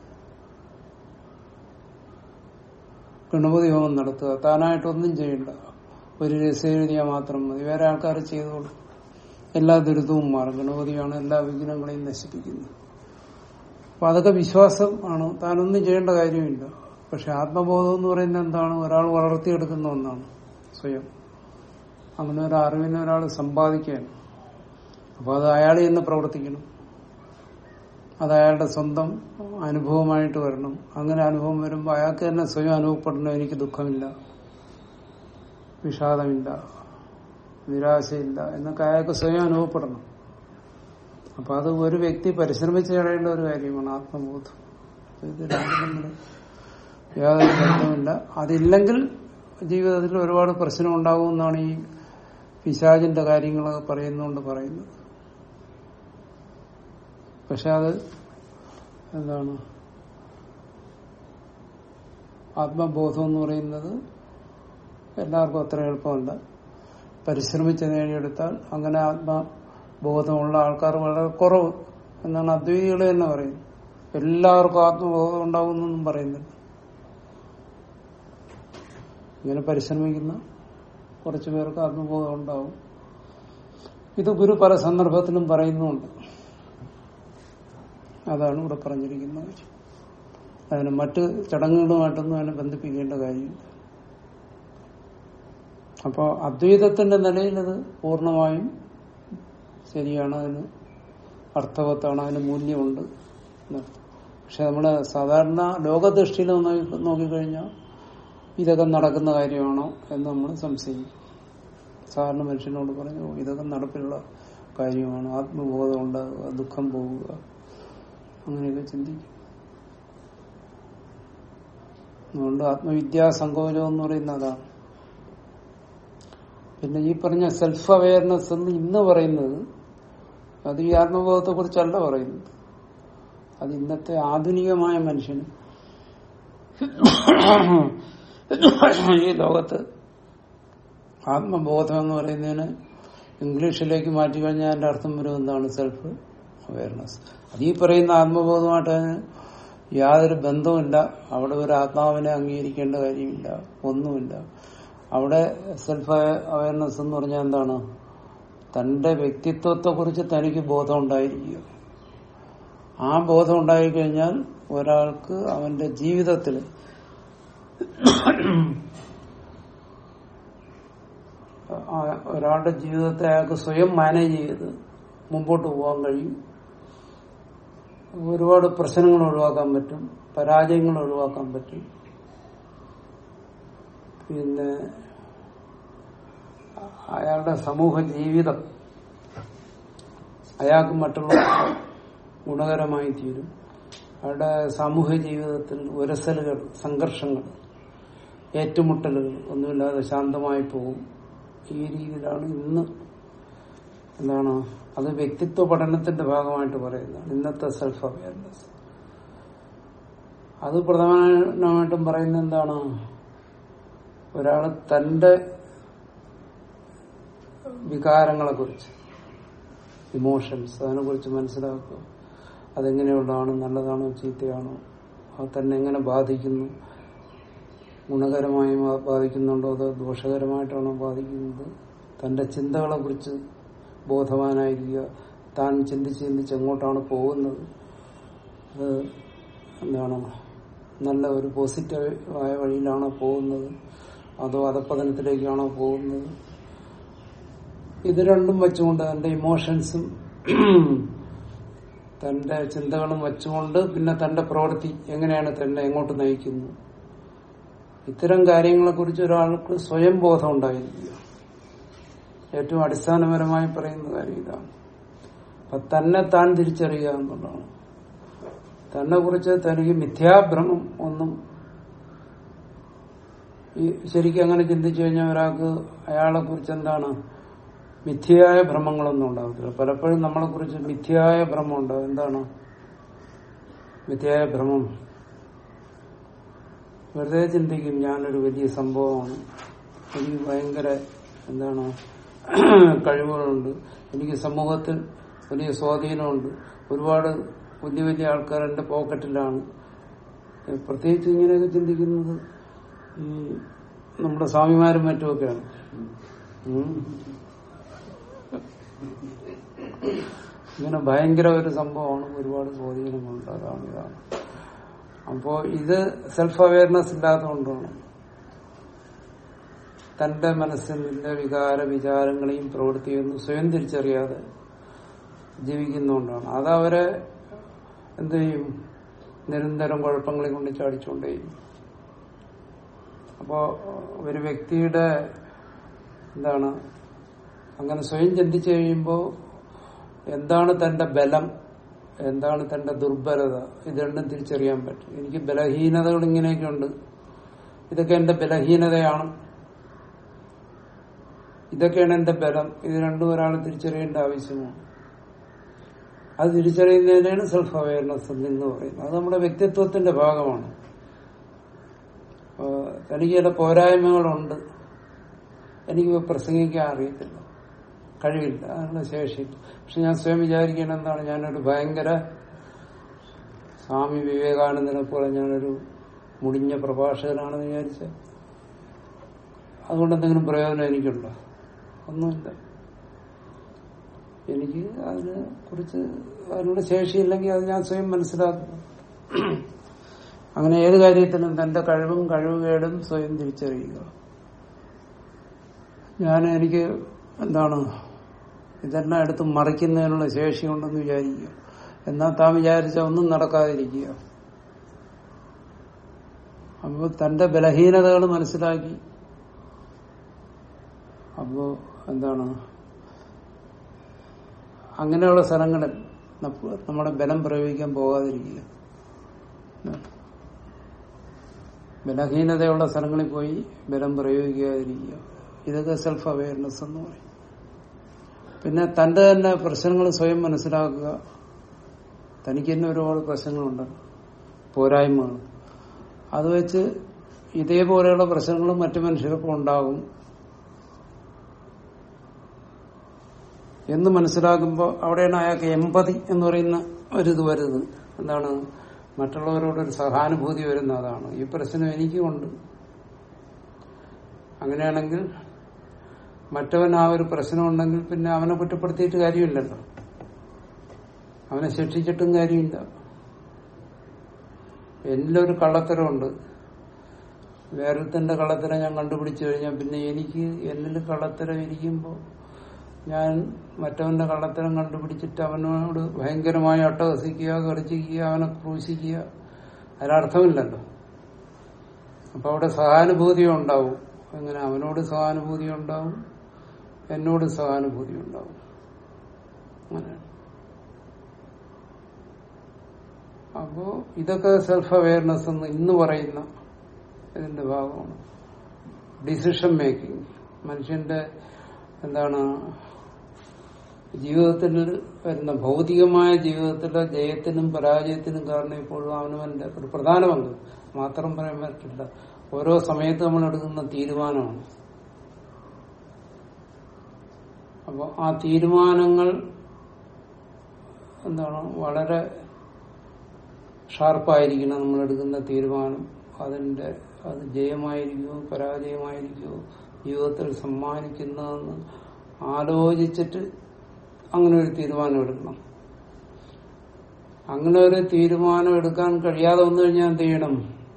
Speaker 1: ഗണപതി ഹോമം നടത്തുക താനായിട്ടൊന്നും ചെയ്യണ്ട ഒരു രസം എഴുതിയാൽ മാത്രം മതി വേറെ ആൾക്കാർ ചെയ്തോളും എല്ലാ ദുരിതവും മാറും ഗണപതിയാണ് എല്ലാ വിഘ്നങ്ങളെയും നശിപ്പിക്കുന്നത് അപ്പൊ അതൊക്കെ വിശ്വാസം ആണ് താനൊന്നും ചെയ്യേണ്ട കാര്യമില്ല പക്ഷെ ആത്മബോധം എന്ന് പറയുന്നത് എന്താണ് ഒരാൾ വളർത്തിയെടുക്കുന്ന ഒന്നാണ് സ്വയം അങ്ങനെ ഒരു അറിവിനെ ഒരാൾ സമ്പാദിക്കുകയാണ് അപ്പൊ അത് അയാൾ തന്നെ പ്രവർത്തിക്കണം അത് അയാളുടെ സ്വന്തം അനുഭവമായിട്ട് വരണം അങ്ങനെ അനുഭവം വരുമ്പോൾ അയാൾക്ക് തന്നെ സ്വയം അനുഭവപ്പെടണം എനിക്ക് ദുഃഖമില്ല വിഷാദമില്ല നിരാശയില്ല എന്നൊക്കെ അയാൾക്ക് സ്വയം അനുഭവപ്പെടണം അപ്പൊ അത് ഒരു വ്യക്തി പരിശ്രമിച്ച് കളയേണ്ട ഒരു കാര്യമാണ് ആത്മബോധം ഇത് രണ്ടും തമ്മിൽ യാതൊരു ബന്ധമില്ല അതില്ലെങ്കിൽ ജീവിതത്തിൽ ഒരുപാട് പ്രശ്നം ഉണ്ടാകുമെന്നാണ് ഈ പിശാചിന്റെ കാര്യങ്ങളൊക്കെ പറയുന്നുകൊണ്ട് പറയുന്നത് പക്ഷെ അത് എന്താണ് ആത്മബോധം എന്ന് പറയുന്നത് എല്ലാവർക്കും അത്ര എളുപ്പമല്ല പരിശ്രമിച്ച് നേടിയെടുത്താൽ അങ്ങനെ ആത്മബോധമുള്ള ആൾക്കാർ വളരെ കുറവ് എന്നാണ് അദ്വൈതികൾ തന്നെ പറയുന്നത് എല്ലാവർക്കും ആത്മബോധം ഉണ്ടാവുമെന്നൊന്നും പറയുന്നില്ല ഇങ്ങനെ പരിശ്രമിക്കുന്ന കുറച്ചു പേർക്ക് ആത്മബോധം ഉണ്ടാവും ഇത് ഗുരു പല സന്ദർഭത്തിലും പറയുന്നുമുണ്ട് അതാണ് ഇവിടെ പറഞ്ഞിരിക്കുന്ന കാര്യം അതിന് മറ്റ് ചടങ്ങുകളുമായിട്ടൊന്നും അതിനെ ബന്ധിപ്പിക്കേണ്ട കാര്യമില്ല അപ്പോൾ അദ്വൈതത്തിന്റെ നിലയിൽ അത് പൂർണ്ണമായും ശരിയാണ് അതിന് അർത്ഥവത്താണ് അതിന് മൂല്യമുണ്ട് എന്നർത്ഥം. പക്ഷെ നമ്മുടെ സാധാരണ ലോകദൃഷ്ടിയിൽ നോക്കി- നോക്കിക്കഴിഞ്ഞാൽ ഇതൊക്കെ നടക്കുന്ന കാര്യമാണോ എന്ന് നമ്മൾ സംശയിക്കും സാധാരണ മനുഷ്യനോട് പറഞ്ഞു "ഓ, ഇതൊക്കെ നടപ്പിലുള്ള കാര്യമാണ് ആത്മബോധം ഉണ്ടാകുക ദുഃഖം പോവുക അങ്ങനെയൊക്കെ ചിന്തിക്കും അതുകൊണ്ട് ആത്മവിദ്യാ സങ്കോചം എന്ന് പറയുന്ന അതാണ് പിന്നെ ഈ പറഞ്ഞ സെൽഫ് അവയർനെസ് എന്ന് ഇന്ന് പറയുന്നത് അത് ഈ ആത്മബോധത്തെ കുറിച്ചല്ല പറയുന്നത് അത് ഇന്നത്തെ ആധുനികമായ മനുഷ്യന് ഈ ലോകത്ത് ആത്മബോധം എന്ന് പറയുന്നതിന് ഇംഗ്ലീഷിലേക്ക് മാറ്റി കഴിഞ്ഞാൽ അതിന്റെ അർത്ഥം വരും എന്താണ് സെൽഫ് അവയർനെസ് അത് ഈ പറയുന്ന ആത്മബോധമായിട്ട് അതിന് യാതൊരു ബന്ധവുമില്ല അവിടെ ഒരു ആത്മാവിനെ അംഗീകരിക്കേണ്ട കാര്യമില്ല ഒന്നുമില്ല അവിടെ സെൽഫ് അവയർനെസ് എന്ന് പറഞ്ഞാൽ എന്താണ് തന്റെ വ്യക്തിത്വത്തെ കുറിച്ച് തനിക്ക് ബോധം ഉണ്ടായിരിക്കുക ആ ബോധം ഉണ്ടായിക്കഴിഞ്ഞാൽ ഒരാൾക്ക് അവന്റെ ജീവിതത്തിൽ ആ- ഒരാളുടെ ജീവിതത്തെ അയാൾക്ക് സ്വയം മാനേജ് ചെയ്ത് മുമ്പോട്ട് പോകാൻ കഴിയും ഒരുപാട് പ്രശ്നങ്ങൾ ഒഴിവാക്കാൻ പറ്റും പരാജയങ്ങൾ ഒഴിവാക്കാൻ പറ്റും പിന്നെ അയാളുടെ സമൂഹ ജീവിതം അയാൾക്ക് മറ്റുള്ളവർക്ക് ഗുണകരമായി തീരും അയാളുടെ സാമൂഹ്യ ജീവിതത്തിൽ ഉരസലുകൾ സംഘർഷങ്ങൾ ഏറ്റുമുട്ടലുകൾ ഒന്നുമില്ലാതെ ശാന്തമായി പോകും ഈ രീതിയിലാണ് ഇന്ന് എന്താണ് അത് വ്യക്തിത്വ പഠനത്തിന്റെ ഭാഗമായിട്ട് പറയുന്നതാണ് ഇന്നത്തെ സെൽഫ് അവയർനെസ് അത് പ്രധാനമായിട്ടും പറയുന്നത് എന്താണ് ഒരാള് തന്റെ വികാരങ്ങളെ കുറിച്ച് ഇമോഷൻസ് അതിനെ കുറിച്ച് മനസ്സിലാക്കുക അതെങ്ങനെയുള്ളതാണ് നല്ലതാണോ ചീത്തയാണോ അത് തന്നെ എങ്ങനെ ബാധിക്കുന്നു ഗുണകരമായി ബാ- ബാധിക്കുന്നുണ്ടോ അതോ ദോഷകരമായിട്ടാണോ ബാധിക്കുന്നത് തന്റെ ചിന്തകളെ കുറിച്ച് ബോധവാനായിരിക്കുക താൻ ചിന്തിച്ച് ചിന്തിച്ച് എങ്ങോട്ടാണ് പോകുന്നത് അത് എന്താണ് നല്ല ഒരു പോസിറ്റീവായ വഴിയിലാണോ പോകുന്നത് അതോ അധപ്പതനത്തിലേക്കാണോ പോകുന്നത് ഇത് രണ്ടും വെച്ചുകൊണ്ട് തന്റെ ഇമോഷൻസും തന്റെ ചിന്തകളും വെച്ചുകൊണ്ട് പിന്നെ തന്റെ പ്രവൃത്തി എങ്ങനെയാണ് തന്നെ എങ്ങോട്ട് നയിക്കുന്നത് ഇത്തരം കാര്യങ്ങളെ കുറിച്ച് ഒരാൾക്ക് സ്വയം ബോധം ഉണ്ടായിരിക്കുക ഏറ്റവും അടിസ്ഥാനപരമായി പറയുന്ന കാര്യം ഇതാണ് അപ്പൊ തന്നെ താൻ തിരിച്ചറിയുക എന്നുള്ളതാണ് തന്നെ കുറിച്ച് തനിക്ക് മിഥ്യാഭ്രമം ഒന്നും ഈ ശരിക്കും അങ്ങനെ ചിന്തിച്ചു കഴിഞ്ഞാൽ ഒരാൾക്ക് അയാളെ കുറിച്ച് എന്താണ് മിഥ്യയായ ഭ്രമങ്ങളൊന്നും ഉണ്ടാകത്തില്ല പലപ്പോഴും നമ്മളെ കുറിച്ച് മിഥ്യയായ ഭ്രമം ഉണ്ടാവും എന്താണ് മിഥ്യയായ ഭ്രമം വെറുതെ ചിന്തിക്കും ഞാനൊരു വലിയ സംഭവമാണ് എനിക്ക് ഭയങ്കര എന്താണ് കഴിവുകളുണ്ട് എനിക്ക് സമൂഹത്തിൽ വലിയ സ്വാധീനമുണ്ട് ഒരുപാട് വലിയ വലിയ ആൾക്കാർ എന്റെ പോക്കറ്റിലാണ് ഏഹ് പ്രത്യേകിച്ച് ഇങ്ങനെയൊക്കെ ചിന്തിക്കുന്നത് ഈ നമ്മുടെ സ്വാമിമാരും മറ്റുമൊക്കെയാണ് ഉം. ഇങ്ങനെ ഭയങ്കര ഒരു സംഭവമാണ് ഒരുപാട് സ്വാധീനങ്ങളുണ്ട് അതാണ് ഇതാണ് അപ്പോ ഇത് സെൽഫ് അവയർനെസ് ഇല്ലാത്തതുകൊണ്ടാണ് തന്റെ മനസ്സിന്റെ വികാര വിചാരങ്ങളെയും പ്രവൃത്തിയൊന്നും സ്വയം തിരിച്ചറിയാതെ ജീവിക്കുന്നതുകൊണ്ടാണ് അതവരെ എന്ത് ചെയ്യും നിരന്തരം കുഴപ്പങ്ങളെ കൊണ്ട് ചാടിച്ചുകൊണ്ടേയും അപ്പോ ഒരു വ്യക്തിയുടെ എന്താണ് അങ്ങനെ സ്വയം ചിന്തിച്ചു കഴിയുമ്പോൾ എന്താണ് തന്റെ ബലം എന്താണ് തന്റെ ദുർബലത ഇത് രണ്ടും തിരിച്ചറിയാൻ പറ്റും എനിക്ക് ബലഹീനതകൾ ഇങ്ങനെയൊക്കെ ഉണ്ട് ഇതൊക്കെ എന്റെ ബലഹീനതയാണ് ഇതൊക്കെയാണ് എന്റെ ബലം ഇത് രണ്ടും ഒരാൾ തിരിച്ചറിയേണ്ട ആവശ്യമാണ് അത് തിരിച്ചറിയുന്നതിനാണ് സെൽഫ് അവയർനെസ് എന്ന് പറയുന്നത് അത് നമ്മുടെ വ്യക്തിത്വത്തിന്റെ ഭാഗമാണ് ആ, തനിക്ക് ചില പോരായ്മകളുണ്ട് എനിക്ക് പ്രസംഗിക്കാൻ അറിയത്തില്ല കഴിവില്ല അതിനുള്ള ശേഷിയില്ല പക്ഷെ ഞാൻ സ്വയം വിചാരിക്കണം എന്താണ് ഞാനൊരു ഭയങ്കര സ്വാമി വിവേകാനന്ദനെ പോലെ ഞാനൊരു മുടിഞ്ഞ പ്രഭാഷകനാണെന്ന് വിചാരിച്ച അതുകൊണ്ട് എന്തെങ്കിലും പ്രയോജനം എനിക്കുണ്ടോ ഒന്നുമില്ല എനിക്ക് അതിനെ കുറിച്ച് അതിനുള്ള ശേഷിയില്ലെങ്കിൽ അത് ഞാൻ സ്വയം മനസ്സിലാക്കുന്നു അങ്ങനെ ഏത് കാര്യത്തിനും തന്റെ കഴിവും കഴിവുകേടും സ്വയം തിരിച്ചറിയുക ഞാൻ എനിക്ക് എന്താണ് ഇതെല്ലാം എടുത്ത് മറിക്കുന്നതിനുള്ള ശേഷിയുണ്ടെന്ന് വിചാരിക്കുക എന്നാൽ താൻ വിചാരിച്ച ഒന്നും നടക്കാതിരിക്കുക അപ്പോൾ തന്റെ ബലഹീനതകൾ മനസ്സിലാക്കി അപ്പോ എന്താണ് അങ്ങനെയുള്ള സ്ഥലങ്ങളിൽ നപ്പ- നമ്മുടെ ബലം പ്രയോഗിക്കാൻ പോകാതിരിക്കുക ബലഹീനതയുള്ള സ്ഥലങ്ങളിൽ പോയി ബലം പ്രയോഗിക്കാതിരിക്കുക ഇതൊക്കെ സെൽഫ് അവയർനെസ് എന്ന് പറയും പിന്നെ തന്റെ തന്നെ പ്രശ്നങ്ങൾ സ്വയം മനസ്സിലാക്കുക തനിക്ക് തന്നെ ഒരുപാട് പ്രശ്നങ്ങളുണ്ട് പോരായ്മകൾ അത് വെച്ച് ഇതേപോലെയുള്ള പ്രശ്നങ്ങളും മറ്റു മനുഷ്യർക്കും ഉണ്ടാകും എന്ന് മനസ്സിലാക്കുമ്പോൾ അവിടെയാണ് അയാൾക്ക് എമ്പതി എന്ന് പറയുന്ന ഒരിത് വരുന്നത് എന്താണ് മറ്റുള്ളവരോട് ഒരു സഹാനുഭൂതി വരുന്ന അതാണ് ഈ പ്രശ്നം എനിക്കുമുണ്ട് അങ്ങനെയാണെങ്കിൽ മറ്റവൻ ആ ഒരു പ്രശ്നം ഉണ്ടെങ്കിൽ പിന്നെ അവനെ കുറ്റപ്പെടുത്തിയിട്ട് കാര്യമില്ലല്ലോ അവനെ ശിക്ഷിച്ചിട്ടും കാര്യമില്ല എന്നിലൊരു കള്ളത്തരമുണ്ട് വേറൊരുത്തന്റെ കള്ളത്തരം ഞാൻ കണ്ടുപിടിച്ചു കഴിഞ്ഞാൽ പിന്നെ എനിക്ക് എന്നിൽ കള്ളത്തരം ഇരിക്കുമ്പോൾ ഞാൻ മറ്റവന്റെ കള്ളത്തരം കണ്ടുപിടിച്ചിട്ട് അവനോട് ഭയങ്കരമായി അട്ടഹസിക്കുക ഗർജിക്കുക അവനെ ക്രൂശിക്കുക അതിനർത്ഥമില്ലല്ലോ അപ്പൊ അവിടെ സഹാനുഭൂതി ഉണ്ടാവും അങ്ങനെ അവനോട് സഹാനുഭൂതി ഉണ്ടാവും എന്നോട് സഹാനുഭൂതി ഉണ്ടാവും അങ്ങനെ അപ്പോ ഇതൊക്കെ സെൽഫ് അവയർനെസ് എന്ന് ഇന്ന് പറയുന്ന ഇതിന്റെ ഭാഗമാണ് ഡിസിഷൻ മേക്കിംഗ് മനുഷ്യന്റെ എന്താണ് ജീവിതത്തിൽ വരുന്ന ഭൗതികമായ ജീവിതത്തിലെ ജയത്തിനും പരാജയത്തിനും കാരണം ഇപ്പോഴും അവനവന്റെ ഒരു പ്രധാന പങ്ക് മാത്രം പറയാൻ പറ്റില്ല ഓരോ സമയത്ത് നമ്മൾ എടുക്കുന്ന തീരുമാനമാണ് അപ്പോൾ ആ തീരുമാനങ്ങൾ എന്താണ് വളരെ ഷാർപ്പായിരിക്കണം നമ്മൾ എടുക്കുന്ന തീരുമാനം അതിന്റെ അത് ജയമായിരിക്കുമോ പരാജയമായിരിക്കുമോ ജീവിതത്തിൽ സമ്മാനിക്കുന്നതെന്ന് ആലോചിച്ചിട്ട് അങ്ങനെ ഒരു തീരുമാനം എടുക്കണം അങ്ങനെ ഒരു തീരുമാനം എടുക്കാൻ കഴിയാതെ വന്നു കഴിഞ്ഞാൽ എന്ത് ചെയ്യണം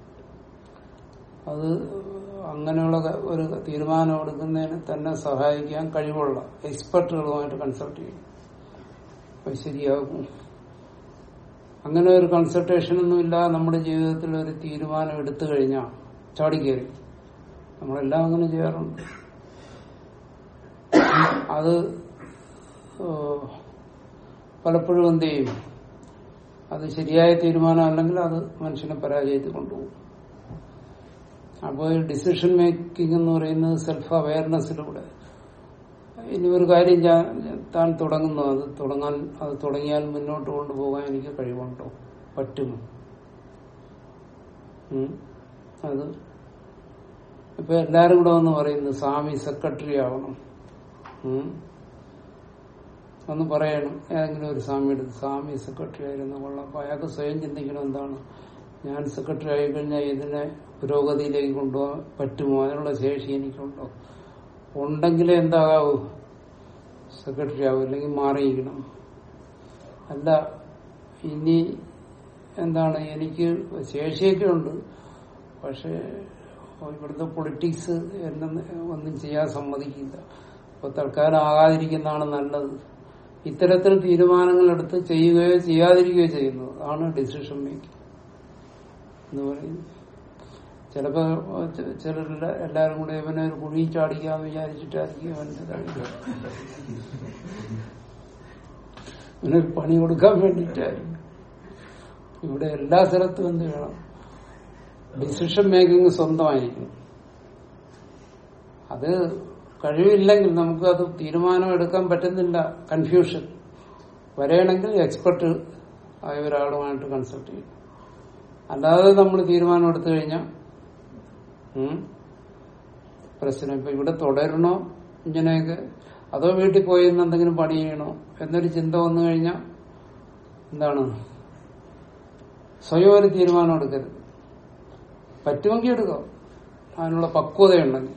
Speaker 1: അത് അങ്ങനെയുള്ള ഒരു തീരുമാനം എടുക്കുന്നതിന് തന്നെ സഹായിക്കാൻ കഴിവുള്ള എക്സ്പെർട്ടുകളുമായിട്ട് കൺസൾട്ട് ചെയ്യും അത് ശരിയാകും അങ്ങനെ ഒരു കൺസൾട്ടേഷൻ ഒന്നുമില്ല നമ്മുടെ ജീവിതത്തിൽ ഒരു തീരുമാനം എടുത്തു കഴിഞ്ഞാൽ ചാടിക്കേറി നമ്മളെല്ലാം അങ്ങനെ ചെയ്യാറുണ്ട് അത് ഏഹ്, പലപ്പോഴും എന്ത് ചെയ്യും അത് ശരിയായ തീരുമാനം അല്ലെങ്കിൽ അത് മനുഷ്യനെ പരാജയത്തിൽ കൊണ്ടുപോകും അപ്പോൾ ഈ ഡിസിഷൻ മേക്കിംഗ് എന്ന് പറയുന്നത് സെൽഫ് അവയർനെസ്സിലൂടെ ഇനി ഒരു കാര്യം ഞാൻ- താൻ തുടങ്ങുന്നു അത് തുടങ്ങാൻ അത് തുടങ്ങിയാൽ മുന്നോട്ട് കൊണ്ടുപോകാൻ എനിക്ക് കഴിവുണ്ടോ പറ്റുമോ ഉം? അത് ഇപ്പൊ എല്ലാരും കൂടെ വന്ന് പറയുന്നു സ്വാമി സെക്രട്ടറി ആവണം ഉം? ഒന്ന് പറയണം ഏതെങ്കിലും ഒരു സ്വാമി എടുത്ത് സ്വാമി സെക്രട്ടറി ആയിരുന്നു കൊള്ളാം അപ്പൊ അയാൾക്ക് സ്വയം ചിന്തിക്കണം എന്താണ് ഞാൻ സെക്രട്ടറി ആയി കഴിഞ്ഞാൽ ഇതിനെ പുരോഗതിയിലേക്ക് കൊണ്ടുപോകാൻ പറ്റുമോ അതിനുള്ള ശേഷി എനിക്കുണ്ടോ ഉണ്ടെങ്കിലേ എന്താകാവൂ സെക്രട്ടറി ആവും അല്ലെങ്കിൽ മാറിയിരിക്കണം അല്ല ഇനി എന്താണ് എനിക്ക് ശേഷിയൊക്കെ ഉണ്ട് പക്ഷെ ഇവിടുത്തെ പൊളിറ്റിക്സ് എന്നെ ഒന്നും ചെയ്യാൻ സമ്മതിക്കില്ല അപ്പൊ തൽക്കാലം ആകാതിരിക്കുന്നതാണ് നല്ലത് ഇത്തരത്തിൽ തീരുമാനങ്ങൾ എടുത്ത് ചെയ്യുകയോ ചെയ്യാതിരിക്കുകയോ ചെയ്യുന്നത് ആണ് ഡിസിഷൻ മേക്കിംഗ് എന്ന് പറയുന്നത് ചിലപ്പോ ചെ- ചിലരുടെ എല്ലാരും കൂടെ ഇവനെ ഒരു കുഴി ചാടിക്കാന്ന് വിചാരിച്ചിട്ടായിരിക്കും അവന്റെ കാര്യം ഇവനൊരു പണി കൊടുക്കാൻ വേണ്ടിയിട്ടായിരിക്കും ഇവിടെ എല്ലാ സ്ഥലത്തും എന്ത് വേണം ഡിസിഷൻ മേക്കിംഗ് സ്വന്തമായിരിക്കും അത് കഴിവില്ലെങ്കിൽ നമുക്ക് അത് തീരുമാനം എടുക്കാൻ പറ്റുന്നില്ല കൺഫ്യൂഷൻ വരെയാണെങ്കിൽ എക്സ്പെർട്ട് ആയ ഒരാളുമായിട്ട് കൺസൾട്ട് ചെയ്യും അല്ലാതെ നമ്മൾ തീരുമാനം എടുത്തു കഴിഞ്ഞാൽ ഉം, പ്രശ്നം ഇപ്പൊ ഇവിടെ തുടരണോ ഇങ്ങനെയൊക്കെ അതോ വീട്ടിൽ പോയി ഇന്ന് എന്തെങ്കിലും പണി ചെയ്യണോ എന്നൊരു ചിന്ത വന്നു കഴിഞ്ഞാൽ എന്താണ് സ്വയം ഒരു തീരുമാനം എടുക്കരുത് പറ്റുമെങ്കിൽ എടുക്കാം അതിനുള്ള പക്വതയുണ്ടെങ്കിൽ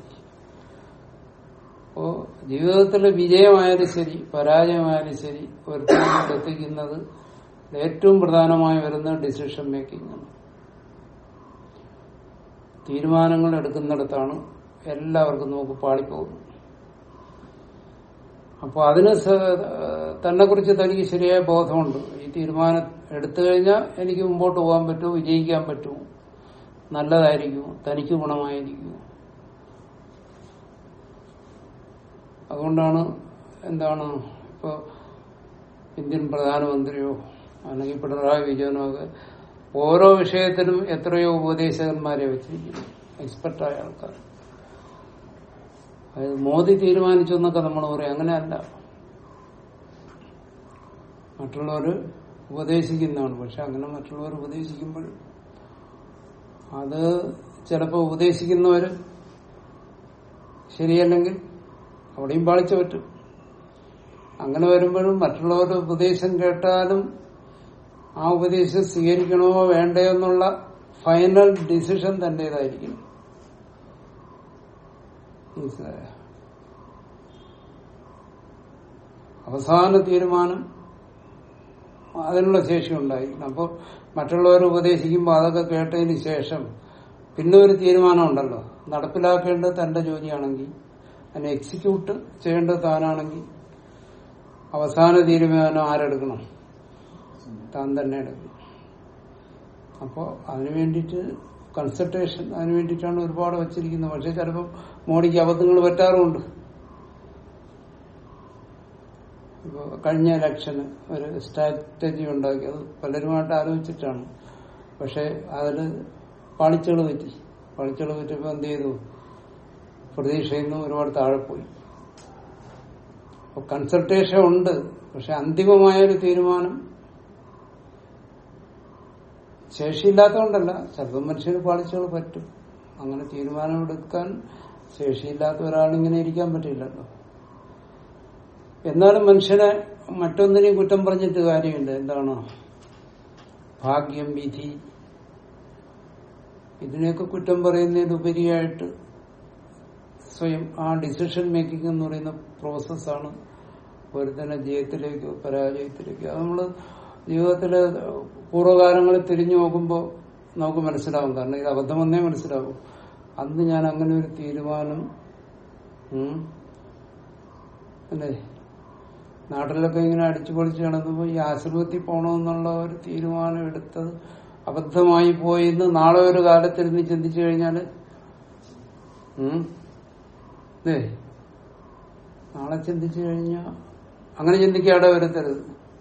Speaker 1: അപ്പോ ജീവിതത്തിലെ വിജയമായാലും ശരി പരാജയമായാലും ശരി ഒരുത്തനോട് എത്തിക്കുന്നത് ഏറ്റവും പ്രധാനമായി വരുന്ന ഡിസിഷൻ മേക്കിംഗ് ആണ് തീരുമാനങ്ങൾ എടുക്കുന്നിടത്താണ് എല്ലാവർക്കും നമുക്ക് പാളിപ്പോകുന്നത് അപ്പോൾ അതിന് തന്നെ കുറിച്ച് തനിക്ക് ശരിയായ ബോധമുണ്ട് ഈ തീരുമാനം എടുത്തു കഴിഞ്ഞാൽ എനിക്ക് മുമ്പോട്ട് പോകാൻ പറ്റുമോ വിജയിക്കാൻ പറ്റുമോ നല്ലതായിരിക്കുമോ തനിക്ക് ഗുണമായിരിക്കുമോ അതുകൊണ്ടാണ് എന്താണ് ഇപ്പോ ഇന്ത്യൻ പ്രധാനമന്ത്രിയോ അല്ലെങ്കിൽ പിണറായി വിജയനോ ഒക്കെ ഓരോ വിഷയത്തിനും എത്രയോ ഉപദേശകന്മാരെ വെച്ചിരിക്കുന്നു എക്സ്പെർട്ടായ ആൾക്കാർ അതായത് മോദി തീരുമാനിച്ചു എന്നൊക്കെ നമ്മൾ പറയും അങ്ങനെയല്ല മറ്റുള്ളവർ ഉപദേശിക്കുന്നതാണ് പക്ഷെ അങ്ങനെ മറ്റുള്ളവർ ഉപദേശിക്കുമ്പോൾ അത് ചിലപ്പോൾ ഉപദേശിക്കുന്നവർ ശരിയല്ലെങ്കിൽ അവിടെയും പാളിച്ച പറ്റും അങ്ങനെ വരുമ്പോഴും മറ്റുള്ളവരുടെ ഉപദേശം കേട്ടാലും ആ ഉപദേശം സ്വീകരിക്കണമോ വേണ്ടയോ എന്നുള്ള ഫൈനൽ ഡിസിഷൻ തന്റേതായിരിക്കും മനസ്സിലായോ അവസാന തീരുമാനം അതിനുള്ള ശേഷി ഉണ്ടായിരിക്കണം അപ്പോൾ മറ്റുള്ളവർ ഉപദേശിക്കുമ്പോൾ അതൊക്കെ കേട്ടതിന് ശേഷം പിന്നെ ഒരു തീരുമാനം ഉണ്ടല്ലോ നടപ്പിലാക്കേണ്ടത് തന്റെ ജോലിയാണെങ്കിൽ അതിനെ എക്സിക്യൂട്ട് ചെയ്യേണ്ടത് താനാണെങ്കിൽ അവസാന തീരുമാനം ആരെടുക്കണം താൻ തന്നെ എടുക്കണം അപ്പോൾ അതിനു വേണ്ടിയിട്ട് കൺസൾട്ടേഷൻ അതിനു വേണ്ടിയിട്ടാണ് ഒരുപാട് വച്ചിരിക്കുന്നത് പക്ഷെ ചിലപ്പോൾ മോഡിക്ക് അബദ്ധങ്ങൾ പറ്റാറുമുണ്ട് ഇപ്പൊ കഴിഞ്ഞ ഇലക്ഷന് ഒരു സ്ട്രാറ്റജി ഉണ്ടാക്കി അത് പലരുമായിട്ട് ആലോചിച്ചിട്ടാണ് പക്ഷെ അതിൽ പാളിച്ചകൾ പറ്റി പാളിച്ചകൾ പറ്റിയപ്പോൾ എന്ത് ചെയ്തു പ്രതീക്ഷയിൽ നിന്ന് ഒരുപാട് താഴെ പോയി അപ്പൊ കൺസൾട്ടേഷൻ ഉണ്ട് പക്ഷെ അന്തിമമായൊരു തീരുമാനം ശേഷിയില്ലാത്തതുകൊണ്ടല്ല ചിലപ്പോൾ മനുഷ്യന് പാളിച്ചകൾ പറ്റും അങ്ങനെ തീരുമാനമെടുക്കാൻ ശേഷിയില്ലാത്ത ഒരാളിങ്ങനെ ഇരിക്കാൻ പറ്റില്ലല്ലോ എന്നാലും മനുഷ്യനെ മറ്റൊന്നിനെയും കുറ്റം പറഞ്ഞിട്ട് കാര്യമില്ല എന്താണ് ഭാഗ്യം വിധി ഇതിനെയൊക്കെ കുറ്റം പറയുന്നതിനുപരിയായിട്ട് സ്വയം ആ ഡിസിഷൻ മേക്കിംഗ് എന്ന് പറയുന്ന പ്രോസസ്സാണ് ഒരുത്തനെ ജയത്തിലേക്കോ പരാജയത്തിലേക്കോ അത് നമ്മള് ജീവിതത്തിലെ പൂർവ്വകാലങ്ങളിൽ തിരിഞ്ഞു നോക്കുമ്പോൾ നമുക്ക് മനസ്സിലാവും കാരണം ഇത് അബദ്ധമെന്നേ മനസ്സിലാവും അന്ന് ഞാൻ അങ്ങനെ ഒരു തീരുമാനം ഉം, അല്ലേ നാട്ടിലൊക്കെ ഇങ്ങനെ അടിച്ചു പൊളിച്ച് കിടന്നപ്പോ ഈ ആശ്രമത്തിൽ പോകണമെന്നുള്ള ഒരു തീരുമാനം എടുത്തത് അബദ്ധമായി പോയി എന്ന് നാളെ ഒരു കാലത്തിരുന്ന് ചിന്തിച്ചു കഴിഞ്ഞാല് ഉം, ദേ, നാളെ ചിന്തിച്ചു കഴിഞ്ഞാൽ അങ്ങനെ ചിന്തിക്കാതെ വരുത്തരുത്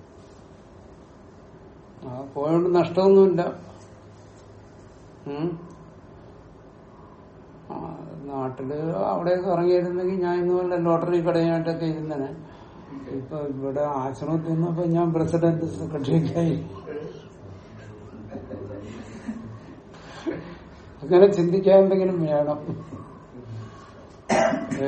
Speaker 1: ആ പോയോണ്ട് നഷ്ടമൊന്നുമില്ല ഉം. ആ, നാട്ടില് അവിടെ ഇറങ്ങിയിരുന്നെങ്കിൽ ഞാൻ ഇന്നുപോലെ ലോട്ടറി കടയായിട്ടൊക്കെ ഇരുന്നനെ ഇപ്പൊ ഇവിടെ ആശ്രമത്തിൽ നിന്നപ്പോ ഞാൻ പ്രസിഡന്റ് സെക്രട്ടറിയൊക്കെയായി അങ്ങനെ ചിന്തിക്കാൻ എന്തെങ്കിലും വേണം ഏ?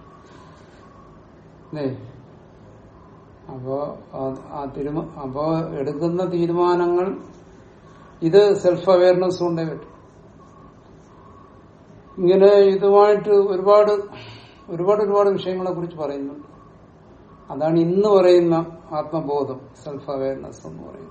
Speaker 1: 네. അപ്പോ ആ- ആ തീരുമാ അപ്പോ എടുക്കുന്ന തീരുമാനങ്ങൾ ഇത് സെൽഫ് അവയർനെസ് കൊണ്ടേ പറ്റും ഇങ്ങനെ ഇതുമായിട്ട് ഒരുപാട് ഒരുപാട് ഒരുപാട് വിഷയങ്ങളെ കുറിച്ച് പറയുന്നുണ്ട് അതാണ് ഇന്ന് പറയുന്ന ആത്മബോധം സെൽഫ് അവയർനെസ് എന്ന് പറയുന്നത്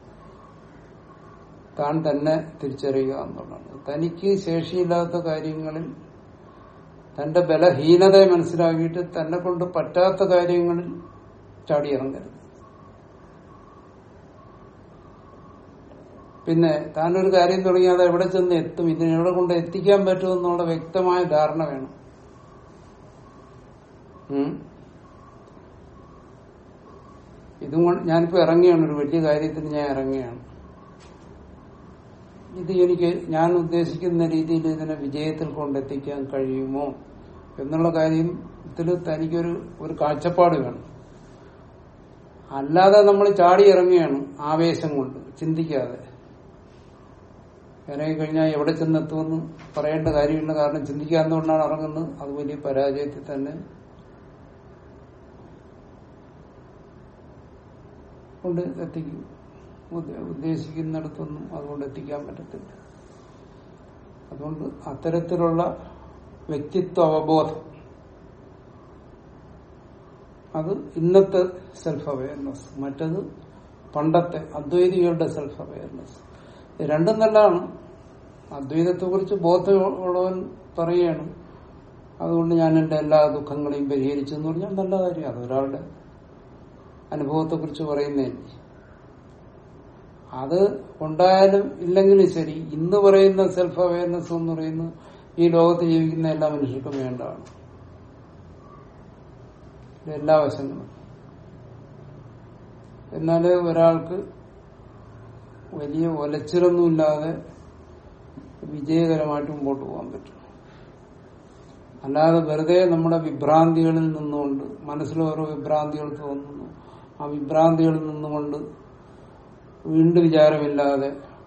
Speaker 1: താൻ തന്നെ തിരിച്ചറിയുക എന്നുള്ളതാണ് തനിക്ക് ശേഷിയില്ലാത്ത കാര്യങ്ങളിൽ തന്റെ ബലഹീനതയെ മനസ്സിലാക്കിയിട്ട് തന്നെ കൊണ്ട് പറ്റാത്ത കാര്യങ്ങളിൽ ചാടിയിറങ്ങരുത് പിന്നെ താനൊരു കാര്യം തുടങ്ങിയാൽ അത് എവിടെ ചെന്ന് എത്തും ഇതിനെ എവിടെ കൊണ്ട് എത്തിക്കാൻ പറ്റുമെന്നുള്ള വ്യക്തമായ ധാരണ വേണം ഉം. ഇതും കൊണ്ട് ഞാനിപ്പോ ഇറങ്ങിയാണ് ഒരു വലിയ കാര്യത്തിന് ഞാൻ ഇറങ്ങിയാണ് ഇത് എനിക്ക് ഞാൻ ഉദ്ദേശിക്കുന്ന രീതിയിൽ ഇതിനെ വിജയത്തിൽ കൊണ്ടെത്തിക്കാൻ കഴിയുമോ എന്നുള്ള കാര്യത്തിൽ തനിക്കൊരു ഒരു കാഴ്ചപ്പാട് വേണം അല്ലാതെ നമ്മൾ ചാടി ഇറങ്ങുകയാണ് ആവേശം കൊണ്ട് ചിന്തിക്കാതെ ഇറങ്ങി കഴിഞ്ഞാൽ എവിടെ ചെന്നെത്തുമെന്ന് പറയേണ്ട കാര്യമില്ല കാരണം ചിന്തിക്കാത്തതുകൊണ്ടാണ് ഇറങ്ങുന്നത് അത് വലിയ പരാജയത്തിൽ തന്നെ കൊണ്ട് എത്തിക്കും ഉദ്ദ- ഉദ്ദേശിക്കുന്നിടത്തൊന്നും അതുകൊണ്ട് എത്തിക്കാൻ പറ്റത്തില്ല അതുകൊണ്ട് അത്തരത്തിലുള്ള വ്യക്തിത്വ അവബോധം അത് ഇന്നത്തെ സെൽഫ് അവയർനെസ് മറ്റത് പണ്ടത്തെ അദ്വൈതികളുടെ സെൽഫ് അവയർനെസ് രണ്ടും നല്ലതാണ് അദ്വൈതത്തെ കുറിച്ച് ബോധമുള്ളവൻ പറയുകയാണ് അതുകൊണ്ട് ഞാൻ എന്റെ എല്ലാ ദുഃഖങ്ങളെയും പരിഹരിച്ചു എന്ന് പറഞ്ഞാൽ നല്ല കാര്യം അതൊരാളുടെ അനുഭവത്തെ കുറിച്ച് പറയുന്നതല്ലേ അത് ഉണ്ടായാലും ഇല്ലെങ്കിലും ശരി ഇന്ന് പറയുന്ന സെൽഫ് അവയർനെസ് എന്ന് പറയുന്നത് ഈ ലോകത്ത് ജീവിക്കുന്ന എല്ലാ മനുഷ്യർക്കും വേണ്ടതാണ് ഇത് എല്ലാ വശങ്ങളും എന്നാല് ഒരാൾക്ക് വലിയ ഒലച്ചിലൊന്നുമില്ലാതെ വിജയകരമായിട്ട് മുമ്പോട്ട് പോകാൻ പറ്റും അല്ലാതെ വെറുതെ നമ്മുടെ വിഭ്രാന്തികളിൽ നിന്നുകൊണ്ട് മനസ്സിൽ ഓരോ വിഭ്രാന്തികൾ തോന്നുന്നു ആ വിഭ്രാന്തികളിൽ നിന്നുകൊണ്ട് വീണ്ടും വിചാരമില്ലാതെ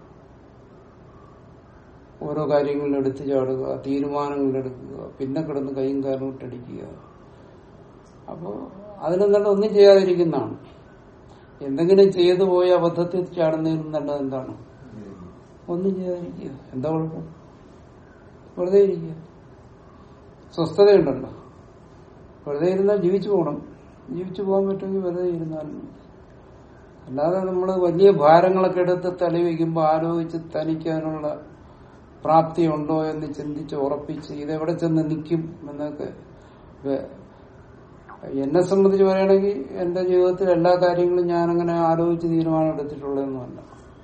Speaker 1: ഓരോ കാര്യങ്ങളിൽ എടുത്തു ചാടുക തീരുമാനങ്ങൾ എടുക്കുക പിന്നെ കിടന്ന് കൈയും കാലും ഇട്ടടിക്കുക അപ്പോ അതിനെന്താണ് ഒന്നും ചെയ്യാതിരിക്കുന്നതാണ് എന്തെങ്കിലും ചെയ്തു പോയി അബദ്ധത്തിൽ ചാടുന്നതിനും നല്ലത് എന്താണ് ഒന്നും ചെയ്യാതിരിക്കുക എന്താ കുഴപ്പം വെറുതെ ഇരിക്കുക സ്വസ്ഥതയുണ്ടല്ലോ വെറുതെ ഇരുന്നാൽ ജീവിച്ചു പോകണം ജീവിച്ചു പോകാൻ പറ്റുമെങ്കിൽ വെറുതെ ഇരുന്നാലും മതി. അല്ലാതെ നമ്മൾ വലിയ ഭാരങ്ങളൊക്കെ എടുത്ത് തലവയ്ക്കുമ്പോൾ ആലോചിച്ച് തനിക്കതിനുള്ള പ്രാപ്തി ഉണ്ടോ എന്ന് ചിന്തിച്ച് ഉറപ്പിച്ച് ഇതെവിടെ ചെന്ന് നിൽക്കും എന്നൊക്കെ വെ- എന്നെ സംബന്ധിച്ച് പറയുകയാണെങ്കിൽ എന്റെ ജീവിതത്തിൽ എല്ലാ കാര്യങ്ങളും ഞാൻ അങ്ങനെ ആലോചിച്ച് തീരുമാനം എടുത്തിട്ടുള്ളതൊന്നുമല്ല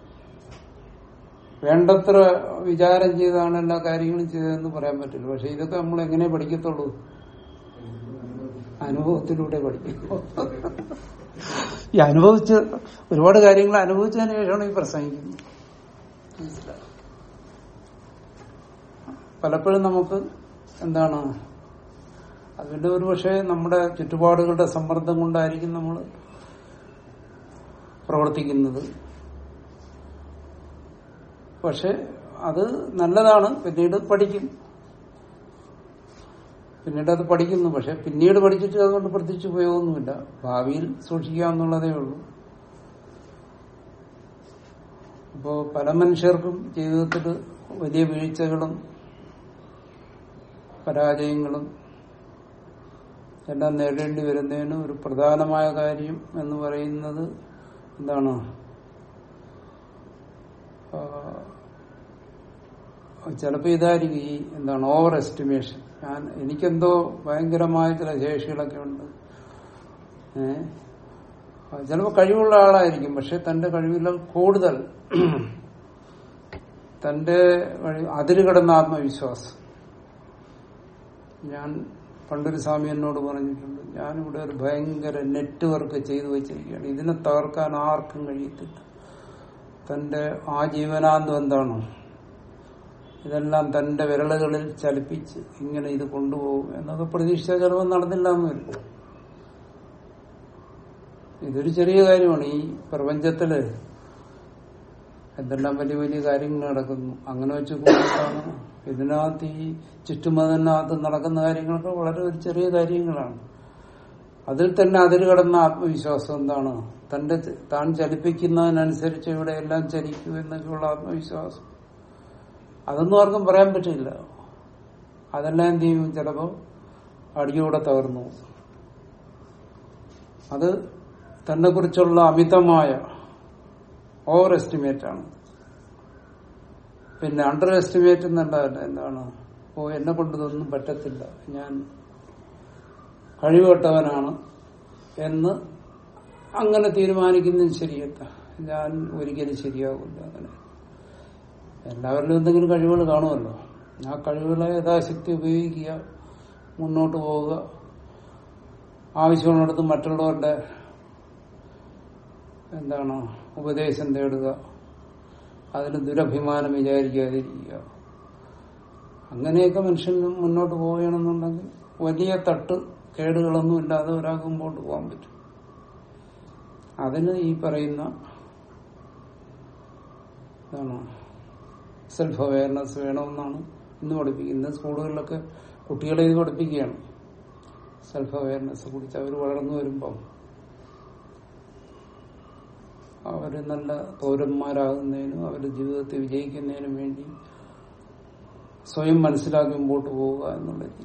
Speaker 1: വേണ്ടത്ര വിചാരം ചെയ്താണ് എല്ലാ കാര്യങ്ങളും ചെയ്തതെന്ന് പറയാൻ പറ്റില്ല പക്ഷെ ഇതൊക്കെ നമ്മൾ എങ്ങനെ പഠിക്കത്തുള്ളൂ അനുഭവത്തിലൂടെ പഠിക്കും ഈ അനുഭവിച്ച് ഒരുപാട് കാര്യങ്ങൾ അനുഭവിച്ചതിന് ശേഷമാണ് ഈ പ്രസംഗിക്കുന്നത് മനസ്സിലായോ? പലപ്പോഴും നമുക്ക് എന്താണ് അതിന്റെ ഒരു പക്ഷേ നമ്മുടെ ചുറ്റുപാടുകളുടെ സമ്മർദ്ദം കൊണ്ടായിരിക്കും നമ്മൾ പ്രവർത്തിക്കുന്നത് പക്ഷെ അത് നല്ലതാണ് പിന്നീട് പഠിക്കും പിന്നീട് അത് പഠിക്കുന്നു പക്ഷെ പിന്നീട് പഠിച്ചിട്ട് അതുകൊണ്ട് പ്രത്യേകിച്ച് ഉപയോഗമൊന്നുമില്ല ഭാവിയിൽ സൂക്ഷിക്കുക എന്നുള്ളതേ ഉള്ളൂ അപ്പോ പല മനുഷ്യർക്കും ജീവിതത്തിൽ വലിയ വീഴ്ചകളും പരാജയങ്ങളും എല്ലാം നേടേണ്ടി വരുന്നതിന് ഒരു പ്രധാനമായ കാര്യം എന്ന് പറയുന്നത് എന്താണ് ചിലപ്പോൾ ഇതായിരിക്കും ഈ എന്താണ് ഓവർ എസ്റ്റിമേഷൻ ഞാൻ എനിക്കെന്തോ ഭയങ്കരമായ ചില ശേഷികളൊക്കെ ഉണ്ട് ഏഹ് ചിലപ്പോൾ കഴിവുള്ള ആളായിരിക്കും പക്ഷെ തന്റെ കഴിവിൽ കൂടുതൽ തന്റെ കഴിവ് അതിര് കിടന്ന ആത്മവിശ്വാസം ഞാൻ പണ്ടൊരു സ്വാമി എന്നോട് പറഞ്ഞിട്ടുണ്ട് ഞാനിവിടെ ഒരു ഭയങ്കര നെറ്റ്വർക്ക് ചെയ്തു വെച്ചിരിക്കുകയാണ് ഇതിനെ തകർക്കാൻ ആർക്കും കഴിയത്തില്ല തന്റെ ആ ജീവനാന്തം എന്താണോ ഇതെല്ലാം തന്റെ വിരലുകളിൽ ചലിപ്പിച്ച് ഇങ്ങനെ ഇത് കൊണ്ടുപോകും എന്നൊക്കെ പ്രതീക്ഷിച്ച ചിലപ്പോൾ നടന്നില്ല എന്ന് വരും ഇതൊരു ചെറിയ കാര്യമാണ് ഈ പ്രപഞ്ചത്തില് എന്തെല്ലാം വലിയ വലിയ കാര്യങ്ങൾ നടക്കുന്നു അങ്ങനെ വെച്ച് കൂട്ടാണ് ഇതിനകത്ത് ഈ ചുറ്റുമതിനകത്ത് നടക്കുന്ന കാര്യങ്ങളൊക്കെ വളരെ ഒരു ചെറിയ കാര്യങ്ങളാണ് അതിൽ തന്നെ അതിൽ കിടന്ന ആത്മവിശ്വാസം എന്താണ് തന്റെ ച- താൻ ചലിപ്പിക്കുന്നതിനനുസരിച്ച് ഇവിടെ എല്ലാം ചലിക്കൂ എന്നൊക്കെയുള്ള ആത്മവിശ്വാസം അതൊന്നും ആർക്കും പറയാൻ പറ്റില്ല അതെല്ലാം എന്ത് ചെയ്യും ചിലപ്പോ അടിയോടെ തകർന്നു പോകും. അത് തന്നെ കുറിച്ചുള്ള അമിതമായ ഓവർ എസ്റ്റിമേറ്റ് ആണ് പിന്നെ അണ്ടർ എസ്റ്റിമേറ്റ് എന്നല്ല എന്താണ് ഓ എന്നെ കൊണ്ട് ഇതൊന്നും പറ്റത്തില്ല ഞാൻ കഴിവട്ടവനാണ് എന്ന് അങ്ങനെ തീരുമാനിക്കുന്നത് ശരിയല്ല ഞാൻ ഒരിക്കലും ശരിയാകില്ല അങ്ങനെ എല്ലാവരിലും എന്തെങ്കിലും കഴിവുകൾ കാണുമല്ലോ ആ കഴിവുകളെ യഥാശക്തി ഉപയോഗിക്കുക മുന്നോട്ട് പോവുക ആവശ്യമുള്ളിടത്ത് മറ്റുള്ളവരുടെ എന്താണ് ഉപദേശം തേടുക അതിന് ദുരഭിമാനം വിചാരിക്കാതിരിക്കുക അങ്ങനെയൊക്കെ മനുഷ്യൻ മുന്നോട്ട് പോവുകയാണെന്നുണ്ടെങ്കിൽ വലിയ തട്ട് കേടുകളൊന്നും ഇല്ലാതെ ഒരാൾക്ക് മുമ്പോട്ട് പോകാൻ പറ്റും അതിന് ഈ പറയുന്ന എന്താണ് സെൽഫ് അവയർനെസ് വേണമെന്നാണ് ഇന്ന് പഠിപ്പിക്കുന്നത് സ്കൂളുകളിലൊക്കെ കുട്ടികളെ ഇത് പഠിപ്പിക്കുകയാണ് സെൽഫ് അവയർനെസ് കുറിച്ച് അവർ വളർന്നു വരുമ്പം അവർ നല്ല പൗരന്മാരാകുന്നതിനും അവരുടെ ജീവിതത്തിൽ വിജയിക്കുന്നതിനും വേണ്ടി സ്വയം മനസ്സിലാക്കി മുമ്പോട്ട് പോവുക എന്നുള്ള രീതി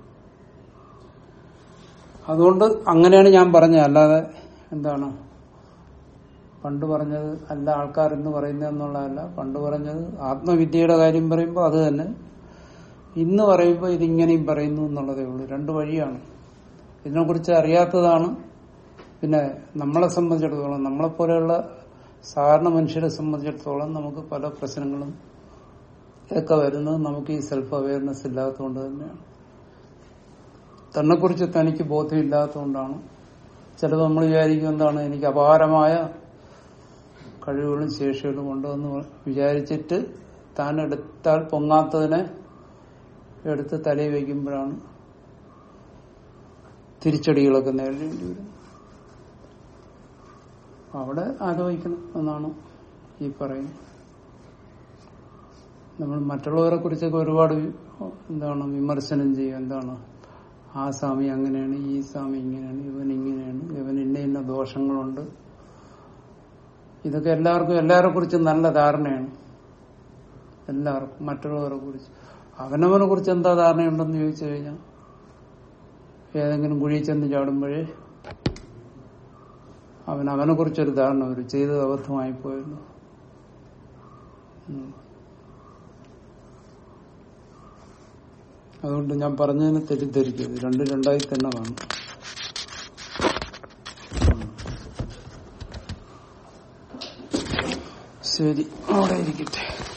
Speaker 1: അതുകൊണ്ട് അങ്ങനെയാണ് ഞാൻ പറഞ്ഞത് അല്ലാതെ എന്താണ് പണ്ട് പറഞ്ഞത് അല്ല ആൾക്കാർ എന്ന് പറയുന്നത് എന്നുള്ളതല്ല പണ്ട് പറഞ്ഞത് ആത്മവിദ്യയുടെ കാര്യം പറയുമ്പോൾ അത് തന്നെ ഇന്ന് പറയുമ്പോൾ ഇതിങ്ങനെയും പറയുന്നു എന്നുള്ളതേ ഉള്ളൂ രണ്ട് വഴിയാണ് ഇതിനെക്കുറിച്ച് അറിയാത്തതാണ് പിന്നെ നമ്മളെ സംബന്ധിച്ചിടത്തോളം നമ്മളെപ്പോലെയുള്ള സാധാരണ മനുഷ്യരെ സംബന്ധിച്ചിടത്തോളം നമുക്ക് പല പ്രശ്നങ്ങളും ഒക്കെ വരുന്നത് നമുക്ക് ഈ സെൽഫ് അവയർനെസ് ഇല്ലാത്തതുകൊണ്ട് തന്നെയാണ് തന്നെക്കുറിച്ച് തനിക്ക് ബോധ്യമില്ലാത്തതുകൊണ്ടാണ് ചിലത് നമ്മൾ വിചാരിക്കും എന്താണ് എനിക്ക് അപാരമായ കഴിവുകളും ശേഷികളും ഉണ്ടെന്ന് വിചാരിച്ചിട്ട് താൻ എടുത്താൽ പൊങ്ങാത്തതിനെ എടുത്ത് തലയിൽ വയ്ക്കുമ്പോഴാണ് തിരിച്ചടികളൊക്കെ നേരിടേണ്ടി വരും അവിടെ ആലോചിക്കണം എന്നാണ് ഈ പറയുന്നത് നമ്മൾ മറ്റുള്ളവരെ കുറിച്ചൊക്കെ ഒരുപാട് വി- എന്താണ് വിമർശനം ചെയ്യും എന്താണ് ആ സ്വാമി അങ്ങനെയാണ് ഈ സ്വാമി ഇങ്ങനെയാണ് ഇവൻ ഇങ്ങനെയാണ് ഇവൻ ഇന്ന ഇന്ന ദോഷങ്ങളുണ്ട് ഇതൊക്കെ എല്ലാവർക്കും എല്ലാവരെ കുറിച്ചും നല്ല ധാരണയാണ് എല്ലാവർക്കും മറ്റുള്ളവരെ കുറിച്ച് അവനവനെ കുറിച്ച് എന്താ ധാരണയുണ്ടെന്ന് ചോദിച്ചു കഴിഞ്ഞാൽ ഏതെങ്കിലും കുഴിയിൽ ചെന്ന് ചാടുമ്പോഴേ അവൻ അവനെ കുറിച്ചൊരു ധാരണ വരും ചെയ്തത് അബദ്ധമായി പോയിരുന്നു ഉം. അതുകൊണ്ട് ഞാൻ പറഞ്ഞതിനെ തെറ്റിദ്ധരിക്കരുത് രണ്ട് രണ്ടായി തന്നെ കാണും ശരി അവിടെ ഇരിക്കട്ടെ